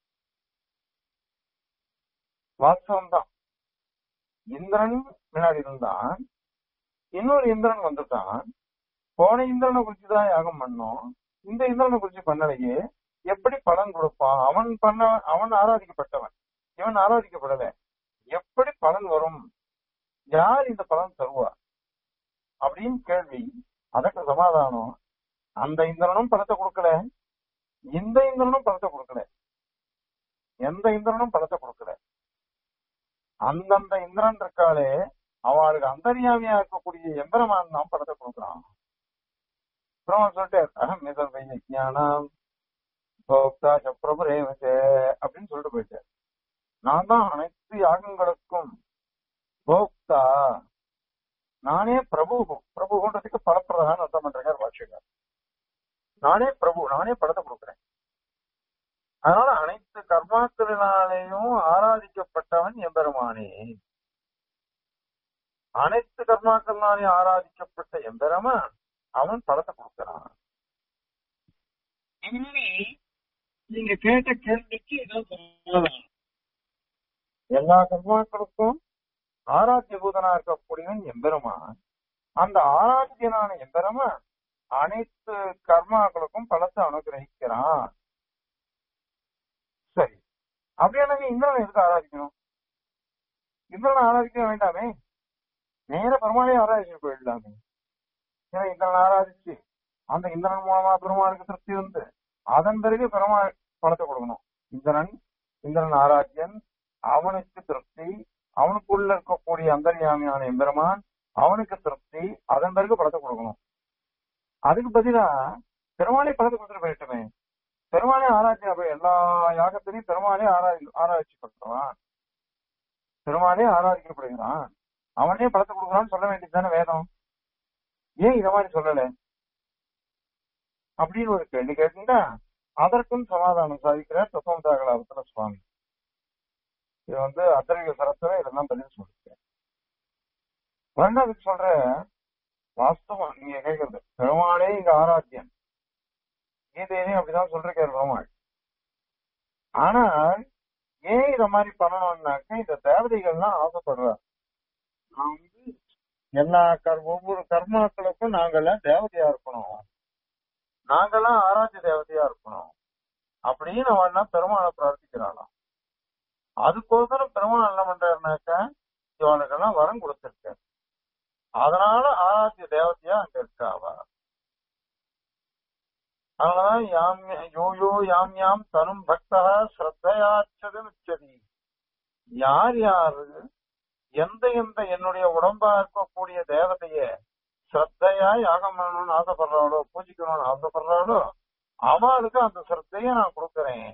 வாஸ்தவம் தான் இந்திரன் முன்னாடி இருந்தான் இன்னொரு இந்திரன் வந்துட்டான் போன இந்திரனை குறிச்சு தான் யாகம் பண்ணோம் இந்த இந்திரனை குறிச்சு பண்ணலையே எப்படி பலன் கொடுப்பான் அவன் பண்ண அவன் ஆராதிக்கப்பட்டவன் இவன் ஆராதிக்கப்படல எப்படி பலன் வரும் யார் இந்த பலன் தருவா அப்படின்னு கேள்வி அதற்கு சமாதானம் அந்த இந்திரனும் பணத்தை கொடுக்கல இந்த இந்திரனும் பணத்தை கொடுக்கல எந்த இந்திரனும் பணத்தை கொடுக்கல அந்தந்த இந்திரன் இருக்காளே அவளுக்கு அந்தரியாமியா இருக்கக்கூடிய எந்திரமான் தான் பணத்தை கொடுக்குறான் அப்புறம் சொல்லிட்டு அகம் மிதல் விஞ்ஞானம் போக்தா சப்ரபுரேவசே அப்படின்னு சொல்லிட்டு போயிட்டார் நான் தான் அனைத்து யாகங்களுக்கும் போக்தா நானே பிரபு பிரபுன்றதுக்கு பலப்பிரதான அர்த்தம் பண்றார் பாட்சியக்கார் நானே பிரபு நானே படத்தை கொடுக்குறேன் அதனால அனைத்து கர்மாக்களினாலேயும் ஆராதிக்கப்பட்டவன் எம்பெருமானே அனைத்து கர்மாக்கள்னாலையும் ஆராதிக்கப்பட்ட எம்பெருமான் அவன் படத்தை கொடுக்கிறான் நீங்க கேட்ட கேள்விக்கு இதான் சமாதானம். எல்லா கர்மாக்களுக்கும் ஆராத்திய பூதனா இருக்கக்கூடியவன் எம்பெருமான் அந்த ஆராத்தியனான எம்பெருமான் அனைத்து கர்மாக்களுக்கும் பலத்தை அனுகிரகிக்கிறான் சரி அப்படியானாங்க இந்திரனை எதுக்கு ஆராதிக்கணும் இந்திரனை ஆராதிக்க வேண்டாமே நேர பெருமாளே ஆராதிச்சு போயிடலாமே ஏன்னா இந்திரனை ஆராதிச்சு அந்த இந்திரன் மூலமா பெருமாளுக்கு திருப்தி வந்து அதன் பிறகு பெருமாள் பணத்தை கொடுக்கணும் இந்திரன் இந்திரன் ஆராத்தியன் அவனுக்கு திருப்தி அவனுக்குள்ள இருக்கக்கூடிய அந்தர்யாமியான எம்பெருமான் அவனுக்கு திருப்தி அதன் பிறகு பணத்தை கொடுக்கணும் அதுக்கு பதிலா பெருமாளே பணத்தை கொடுத்துட்டு போயிட்டுமே பெருமாளே ஆராய்ச்சி அப்ப எல்லா யாகத்திலையும் பெருமாளே ஆராய் ஆராய்ச்சிப்படுத்துறான் பெருமாளே ஆராதிக்கப்படுகிறான் அவனே பணத்தை கொடுக்குறான்னு சொல்ல வேண்டியது தானே வேதம் ஏன் இத மாதிரி சொல்லல அப்படின்னு ஒரு கேள்வி கேட்டீங்கன்னா அதற்கும் சமாதானம் சாதிக்கிறார் தத்துவந்தாகலாபத்துல சுவாமி இது வந்து அத்தரிக சரத்துல இதெல்லாம் பதில் சொல்லிருக்கேன் ரெண்டாவது சொல்ற வாஸ்தவம் நீங்க கேட்கறது பெருமாளே இங்க ஆராத்தியன் கீதையிலையும் அப்படிதான் சொல்லிருக்காரு பெருமாள் ஆனால் ஏன் இத மாதிரி பண்ணணும்னாக்க இந்த தேவதைகள்லாம் ஆசைப்படுறார் நான் வந்து எல்லா கர் ஒவ்வொரு கர்மாக்களுக்கும் நாங்கெல்லாம் தேவதையா இருக்கணும் நாங்கெல்லாம் ஆராய்ச்சி தேவதையா இருக்கணும் அப்படின்னு அவன் பெருமாளை பிரார்த்திக்கிறாளாம் அதுக்கோசரம் பெருமாள் என்ன பண்றாருனாக்கா இவனுக்கெல்லாம் வரம் கொடுத்திருக்காரு அதனால ஆராத்திய தேவதையா அங்க இருக்காவா அதனாலதான் யாம் யோ யோ யாம் யாம் தனும் பக்தா ஸ்ரத்தையாச்சது மிச்சதி யார் யாரு எந்த எந்த என்னுடைய உடம்பா இருக்கக்கூடிய தேவதைய ஸ்ரத்தையா யாகம் பண்ணணும்னு ஆசைப்படுறாளோ பூஜிக்கணும்னு ஆசைப்படுறாளோ அவளுக்கு அந்த ஸ்ரத்தைய நான் கொடுக்கறேன்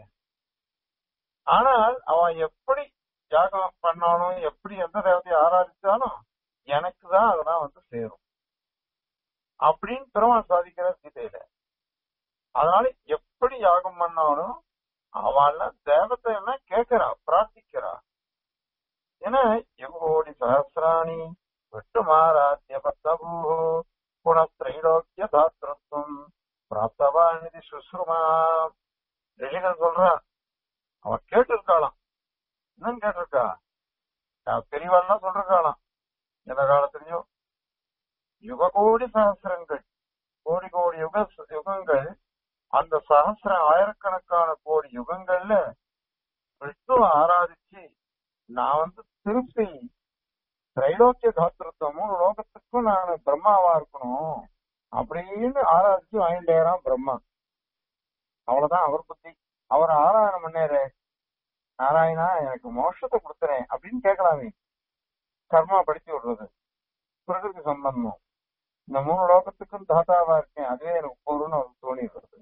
ஆனால் அவன் எப்படி யாகம் பண்ணாலும் எப்படி எந்த தேவதையை ஆராதிச்சாலும் எனக்கு தான் அதெல்லாம் வந்து சேரும் அப்படின்னு பெருமாள் சாதிக்கிற கீதையில அதனால எப்படி யாகம் பண்ணாலும் அவள் தேவத்தை எல்லாம் கேட்கிறா பிரார்த்திக்கிறா ஏன்னா எவ்வளோடி சகசிராணி விட்டுமாராத்திய பத்தபூஹோ குணத்திரைலோக்கிய தாத்திரத்துவம் பிராப்தவாநிதி சுஸ்ருமா ரிஷிகள் சொல்றா அவன் கேட்டு இருக்காளாம் என்னன்னு கேட்டிருக்கா பெரியவாள்லாம் சொல்றாளாம் எந்த காலத்திலயும் யுக கோடி சகசிரங்கள் கோடி கோடி யுக யுகங்கள் அந்த சகசிர ஆயிரக்கணக்கான கோடி யுகங்கள்ல விஷ்ணுவை ஆராதிச்சு நான் வந்து திருப்பி திரைலோக்கிய காத்திருத்தம் மூணு லோகத்துக்கும் நான் பிரம்மாவா இருக்கணும் அப்படின்னு ஆராதிச்சு வாங்கிட்டேரான் பிரம்மா அவ்வளவுதான் அவர் புத்தி அவர் ஆராதனை பண்ணாரு நாராயணா எனக்கு மோட்சத்தை கொடுத்துறேன் அப்படின்னு கேட்கலாமே கர்மா படிச்சு விடுறது பிரகிருதி சம்பந்தம் இந்த மூணு லோகத்துக்கும் தாத்தாவா இருக்கேன் அதுவே எனக்கு போறோம்னு அவருக்கு தோணி வருது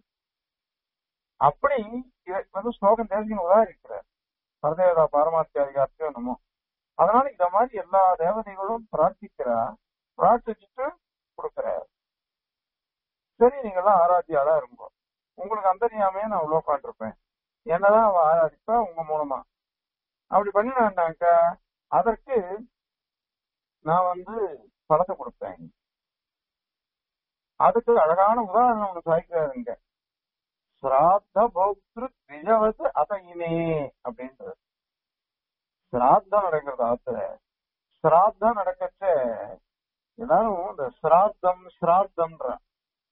அப்படி இதை வந்து ஸ்லோகம் தேசியம் உதாரிக்கிறார் பரதேவதா பாரமாத்தியாதிகாரத்தையோ என்னமோ அதனால இந்த மாதிரி எல்லா தேவதைகளும் பிரார்த்திக்கிறா பிரார்த்திச்சுட்டு கொடுக்கிறார் சரி நீங்க எல்லாம் ஆராத்தியாளா இருங்கோ உங்களுக்கு அந்தரியாமே நான் உள்ள உட்காந்துருப்பேன் என்னதான் அவ ஆராதிப்பா உங்க மூலமா அப்படி பண்ணினாண்டாக்கா அதற்கு நான் வந்து பணத்தை கொடுப்பேன் அதுக்கு அழகான உதாரணம் ஒண்ணு சாய்க்கிறாருங்க சிராத்த போக்திரு திஜவத்து அதையினே அப்படின்றது சிராத்தம் நடக்கிறது ஆத்துல சிராத்தம் நடக்கச்ச எல்லாரும் இந்த சிராத்தம் சிராத்தம்ன்ற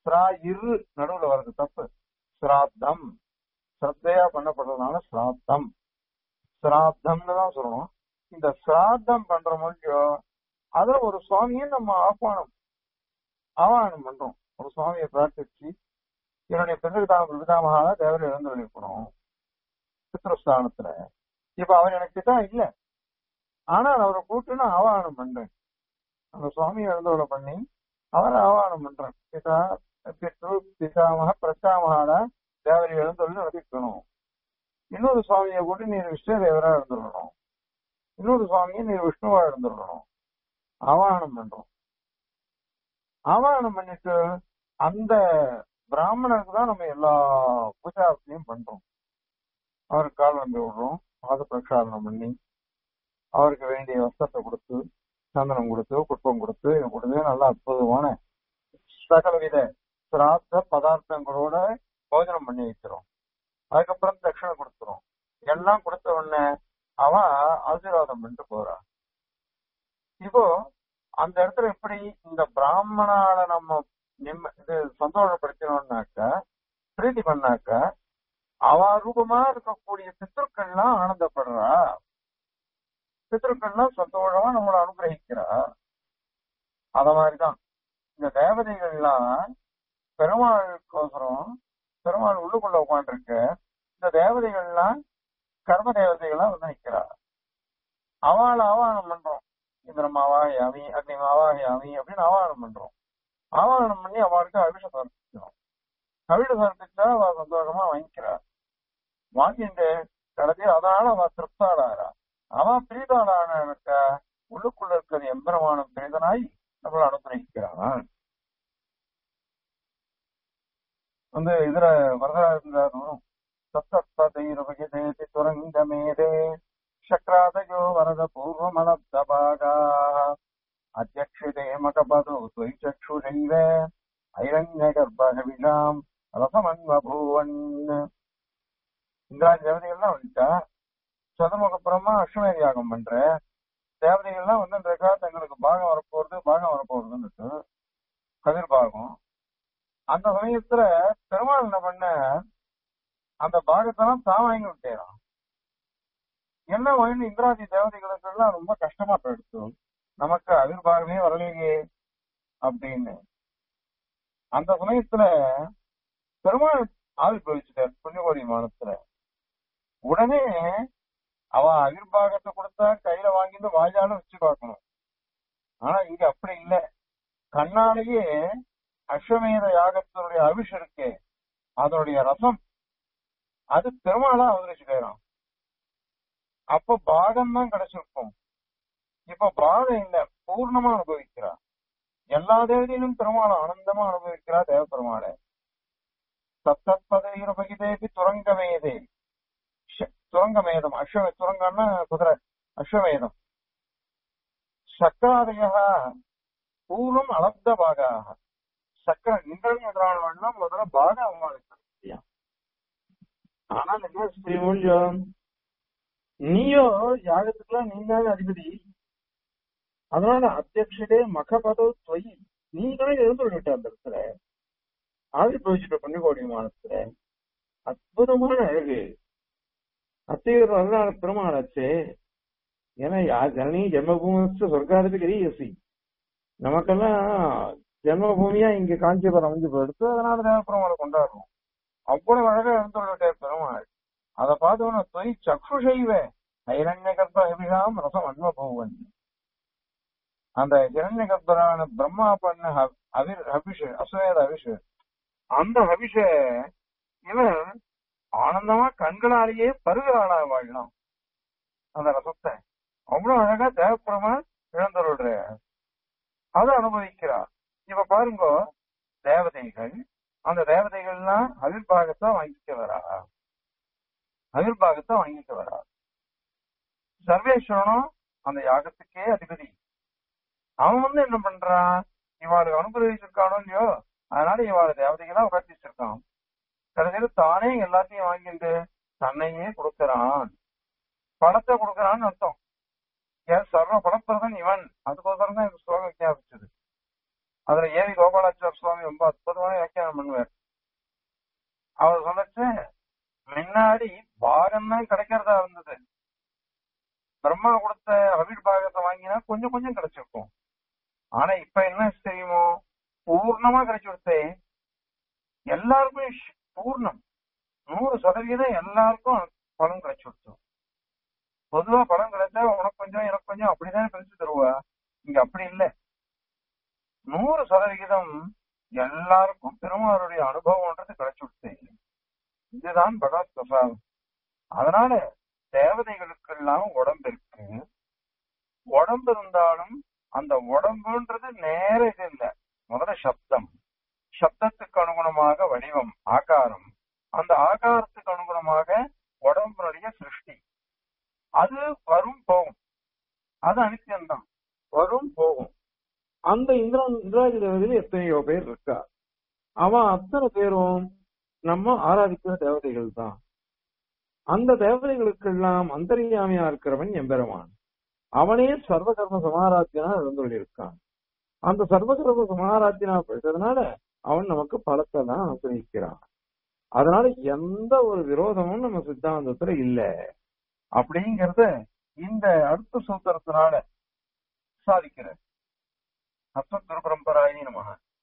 ஸ்ரா இரு நடுவுல வர்றது தப்பு ஸ்ராத்தம் ஸ்ரத்தையா பண்ணப்படுறதுனால ஸ்ராத்தம் ஸ்ராத்தம்னு தான் சொல்லணும் இந்த ஸ்ராத்தம் பண்ற முடியும் அதுல ஒரு சுவாமியை நம்ம ஆஹ்வானம் ஆவாகனம் பண்றோம் ஒரு சுவாமியை பிரார்த்திச்சு என்னுடைய பிதா பிதாமகால தேவர் இழந்து இருக்கணும் பித்ருஸ்தானத்துல இப்ப அவர் எனக்கு பிதா இல்ல ஆனால் அவரை கூட்டு நான் ஆவாகனம் பண்றேன் அந்த சுவாமியை எழுந்தவரை பண்ணி அவரை ஆவாகனம் பண்றேன் பிதா பித்ரு பிதாமக பிரச்சாமகால தேவரை எழுந்தொழி நடத்திக்கணும் இன்னொரு சுவாமியை கூட்டி நீர் விஷ்ணு தேவரா எழுந்துடணும் இன்னொரு சுவாமியை நீர் விஷ்ணுவா எழுந்துடணும் ஆவாகனம் பண்றோம் ஆவாகனம் பண்ணிட்டு அந்த பிராமணருக்கு தான் நம்ம எல்லா பூஜாத்தையும் பண்றோம் அவருக்கு கால் வந்து விடுறோம் பாத பிரக்ஷாலனம் பண்ணி அவருக்கு வேண்டிய வஸ்திரத்தை கொடுத்து சந்தனம் கொடுத்து குப்பம் கொடுத்து இது கொடுத்து நல்ல அற்புதமான சகலவித சிராத்த பதார்த்தங்களோட போஜனம் பண்ணி வைக்கிறோம் அதுக்கப்புறம் தட்சிணை கொடுத்துரும் எல்லாம் கொடுத்த உடனே அவன் ஆசீர்வாதம் பண்ணிட்டு போறான் இப்போ அந்த இடத்துல எப்படி இந்த பிராமணால நம்ம நிம்ம இது சந்தோஷப்படுத்தணும்னாக்க பிரீத்தி பண்ணாக்க அவ ரூபமா இருக்கக்கூடிய பித்ருக்கள்லாம் ஆனந்தப்படுறா பித்ருக்கள்லாம் சந்தோஷமா நம்மளை அனுகிரகிக்கிறா அத மாதிரிதான் இந்த தேவதைகள்லாம் பெருமாளுக்கோசரம் பெருமாள் உள்ளுக்குள்ள உட்காந்துருக்கு இந்த தேவதைகள்லாம் கர்ம தேவதைகளா வந்து நிக்கிறா அவளை ஆவாகனம் பண்றோம் இந்திரம் ஆவாயாமி அக்னி ஆவாயாமி அப்படின்னு ஆவாகனம் பண்றோம் ஆவாகனம் பண்ணி அவளுக்கு அபிஷேகம் சமர்ப்பிக்கணும் அபிஷேகம் சமர்ப்பிச்சா அவ சந்தோஷமா வாங்கிக்கிறா வாங்கிட்டு கடைசி அதனால அவ திருப்தாளாரா அவன் பிரீதாளானாக்க உள்ளுக்குள்ள இருக்கிறது எம்பரமான பிரீதனாய் நம்மளை அனுகிரகிக்கிறான் வந்து இதுல வரதாரும் சப்தத்தைருபகிதேதி துரங்கமேதே சக்ராதயோ வரத பூர்வமலப்தபாகா அத்தியக்ஷிதே மகபதோ துவைச்சக்ஷுரைவ ஐரண்ய கர்ப்பகவிஷாம் ரசமன்வபூவன் இந்திராஜ் தேவதைகள்லாம் வந்துட்டா சதுர்முகப்புறமா அஸ்வமேத யாகம் பண்ற தேவதைகள்லாம் வந்து இருக்கா தங்களுக்கு பாகம் வரப்போறது பாகம் வரப்போறதுன்னு கதிர் பாகம் அந்த சமயத்துல பெருமாள் என்ன பண்ண அந்த பாகத்தெல்லாம் தான் வாங்கி விட்டேறான் என்ன வாங்கி இந்திராஜி தேவதைகளுக்கு எல்லாம் ரொம்ப கஷ்டமா போயிடுச்சு நமக்கு அவிர்வாகமே வரலையே அப்படின்னு அந்த சமயத்துல பெருமாள் ஆவி போயிச்சுட்டார் புண்ணியகோடி மானத்துல உடனே அவ அவிர்வாகத்தை கொடுத்தா கையில வாங்கிட்டு வாயால வச்சு பார்க்கணும் ஆனா இங்க அப்படி இல்ல கண்ணாலேயே அஸ்வமேத யாகத்தினுடைய அபிஷம் இருக்கே அதனுடைய ரசம் அது பெருமாளா அவதரிச்சு போயிடும் அப்ப பாகம் தான் கிடைச்சிருக்கும் இப்ப பாகம் இல்ல பூர்ணமா அனுபவிக்கிறா எல்லா தேவதையிலும் பெருமாள் ஆனந்தமா அனுபவிக்கிறா தேவ பெருமாளை சப்தப்பதையுபகிதேபி துரங்கமேதே துரங்கமேதம் அஸ்வ துரங்கம்னா குதிரை அஸ்வமேதம் சக்கராதய பூர்வம் அலப்த பாகாக சக்கர இந்திரன் முதலாளவன்னா முதல்ல பாகம் அவங்களுக்கு ஆனா என்ன ஸ்ரீ மூல்யம் நீயோ யாகத்துக்குலாம் நீ தானே அதிபதி அதனால அத்தியட்சதே மகபதோ தொய் நீ தானே இருந்து விட்ட அந்த இடத்துல ஆதி பிரவேசிட்ட பன்னிகோடி விமானத்துல அற்புதமான அழகு அத்தியர் அதனால பெருமாளாச்சே ஏன்னா யா- ஜனனி ஜென்மபூமி சொர்க்காதிபதி கரியசி நமக்கெல்லாம் ஜென்மபூமியா இங்க காஞ்சிபுரம் அமைஞ்சு போயிடுத்து அதனால தேவபெருமாளை கொண்டாடுறோம் அவ்வளவு அழகா இருந்துள்ள பெருமாள் அதை பார்த்தோன்னா தொய் சக்ஷுஷைவ ஐரண்ய கர்ப்ப அபிஷாம் ரசம் அன்வபூவன் அந்த இரண்ய கர்ப்பரான பிரம்மா பண்ண ஹ- அவிர் அபிஷ அஸ்வேத அபிஷ அந்த அபிஷ இவன் ஆனந்தமா கண்களாலேயே பருகிறாளா வாழலாம் அந்த ரசத்தை அவ்வளவு அழகா தேவப்புறமா இழந்தருள்ற அதை அனுபவிக்கிறார் இப்ப பாருங்க தேவதைகள் அந்த தேவதைகள்லாம் அவிர்பாகத்தை வாங்கிக்க வரா அவிர்பாகத்தை வாங்கிக்க வரா சர்வேஸ்வரனும் அந்த யாகத்துக்கே அதிபதி அவன் வந்து என்ன பண்றான் இவாளுக்கு அனுபவிச்சிருக்கானோ இல்லையோ அதனால இவாள தேவதைகளா உகர்த்திச்சிருக்கான் கடைசியில தானே எல்லாத்தையும் வாங்கிட்டு தன்னையே கொடுக்கறான் பணத்தை கொடுக்கறான்னு அர்த்தம் ஏன் சர்வ பணப்பிரதன் இவன் அதுக்கோசரம் தான் இந்த ஸ்லோகம் விஞ்ஞாபிச்சது அதுல ஏவி கோபாலாச்சார சுவாமி ரொம்ப அற்புதமான வியாக்கியானம் பண்ணுவார் அவர் சொல்லச்சு முன்னாடி பாகம் தான் கிடைக்கிறதா இருந்தது பிரம்மா கொடுத்த அவிர் பாகத்தை வாங்கினா கொஞ்சம் கொஞ்சம் கிடைச்சிருக்கும் ஆனா இப்ப என்ன தெரியுமோ பூர்ணமா கிடைச்சு கொடுத்தே எல்லாருக்கும் ஷ்- பூர்ணம் நூறு சதவீதம் எல்லாருக்கும் பலன் கிடைச்சு கொடுத்தோம் பொதுவா பலன் கிடைச்சா உனக்கு கொஞ்சம் எனக்கு கொஞ்சம் அப்படிதான் பிரிச்சு தருவா இங்க அப்படி இல்ல நூறு சதவிகிதம் எல்லாருக்கும் பெருமாளுடைய அனுபவம்ன்றது கிடைச்சு கொடுத்தே இதுதான் பகவத் பிரசாதம் அதனால தேவதைகளுக்கெல்லாம் உடம்பு இருக்கு உடம்பு இருந்தாலும் அந்த உடம்புன்றது நேர இது இல்ல முதல்ல சப்தம் சப்தத்துக்கு அனுகுணமாக வடிவம் ஆகாரம் அந்த ஆகாரத்துக்கு அனுகுணமாக உடம்புடைய சிருஷ்டி அது வரும் போகும் அது அனித்தியம்தான் வரும் போகும் அந்த இந்திரன் இந்திராஜி தேவதையில எத்தனையோ பேர் இருக்கா அவன் அத்தனை பேரும் நம்ம ஆராதிக்கிற தேவதைகள் தான் அந்த தேவதைகளுக்கெல்லாம் அந்தரியாமியா இருக்கிறவன் எம்பெருமான் அவனே சர்வகர்ம சமாராத்தியனா இருந்துள்ளிருக்கான் அந்த சர்வகர்ம சமாராத்தியனா பெற்றதுனால அவன் நமக்கு பலத்தை தான் அனுப்பிக்கிறான் அதனால எந்த ஒரு விரோதமும் நம்ம சித்தாந்தத்துல இல்ல அப்படிங்கறத இந்த அடுத்த சூத்திரத்தினால சாதிக்கிற அஸ்வத் பரம்பராயி நமக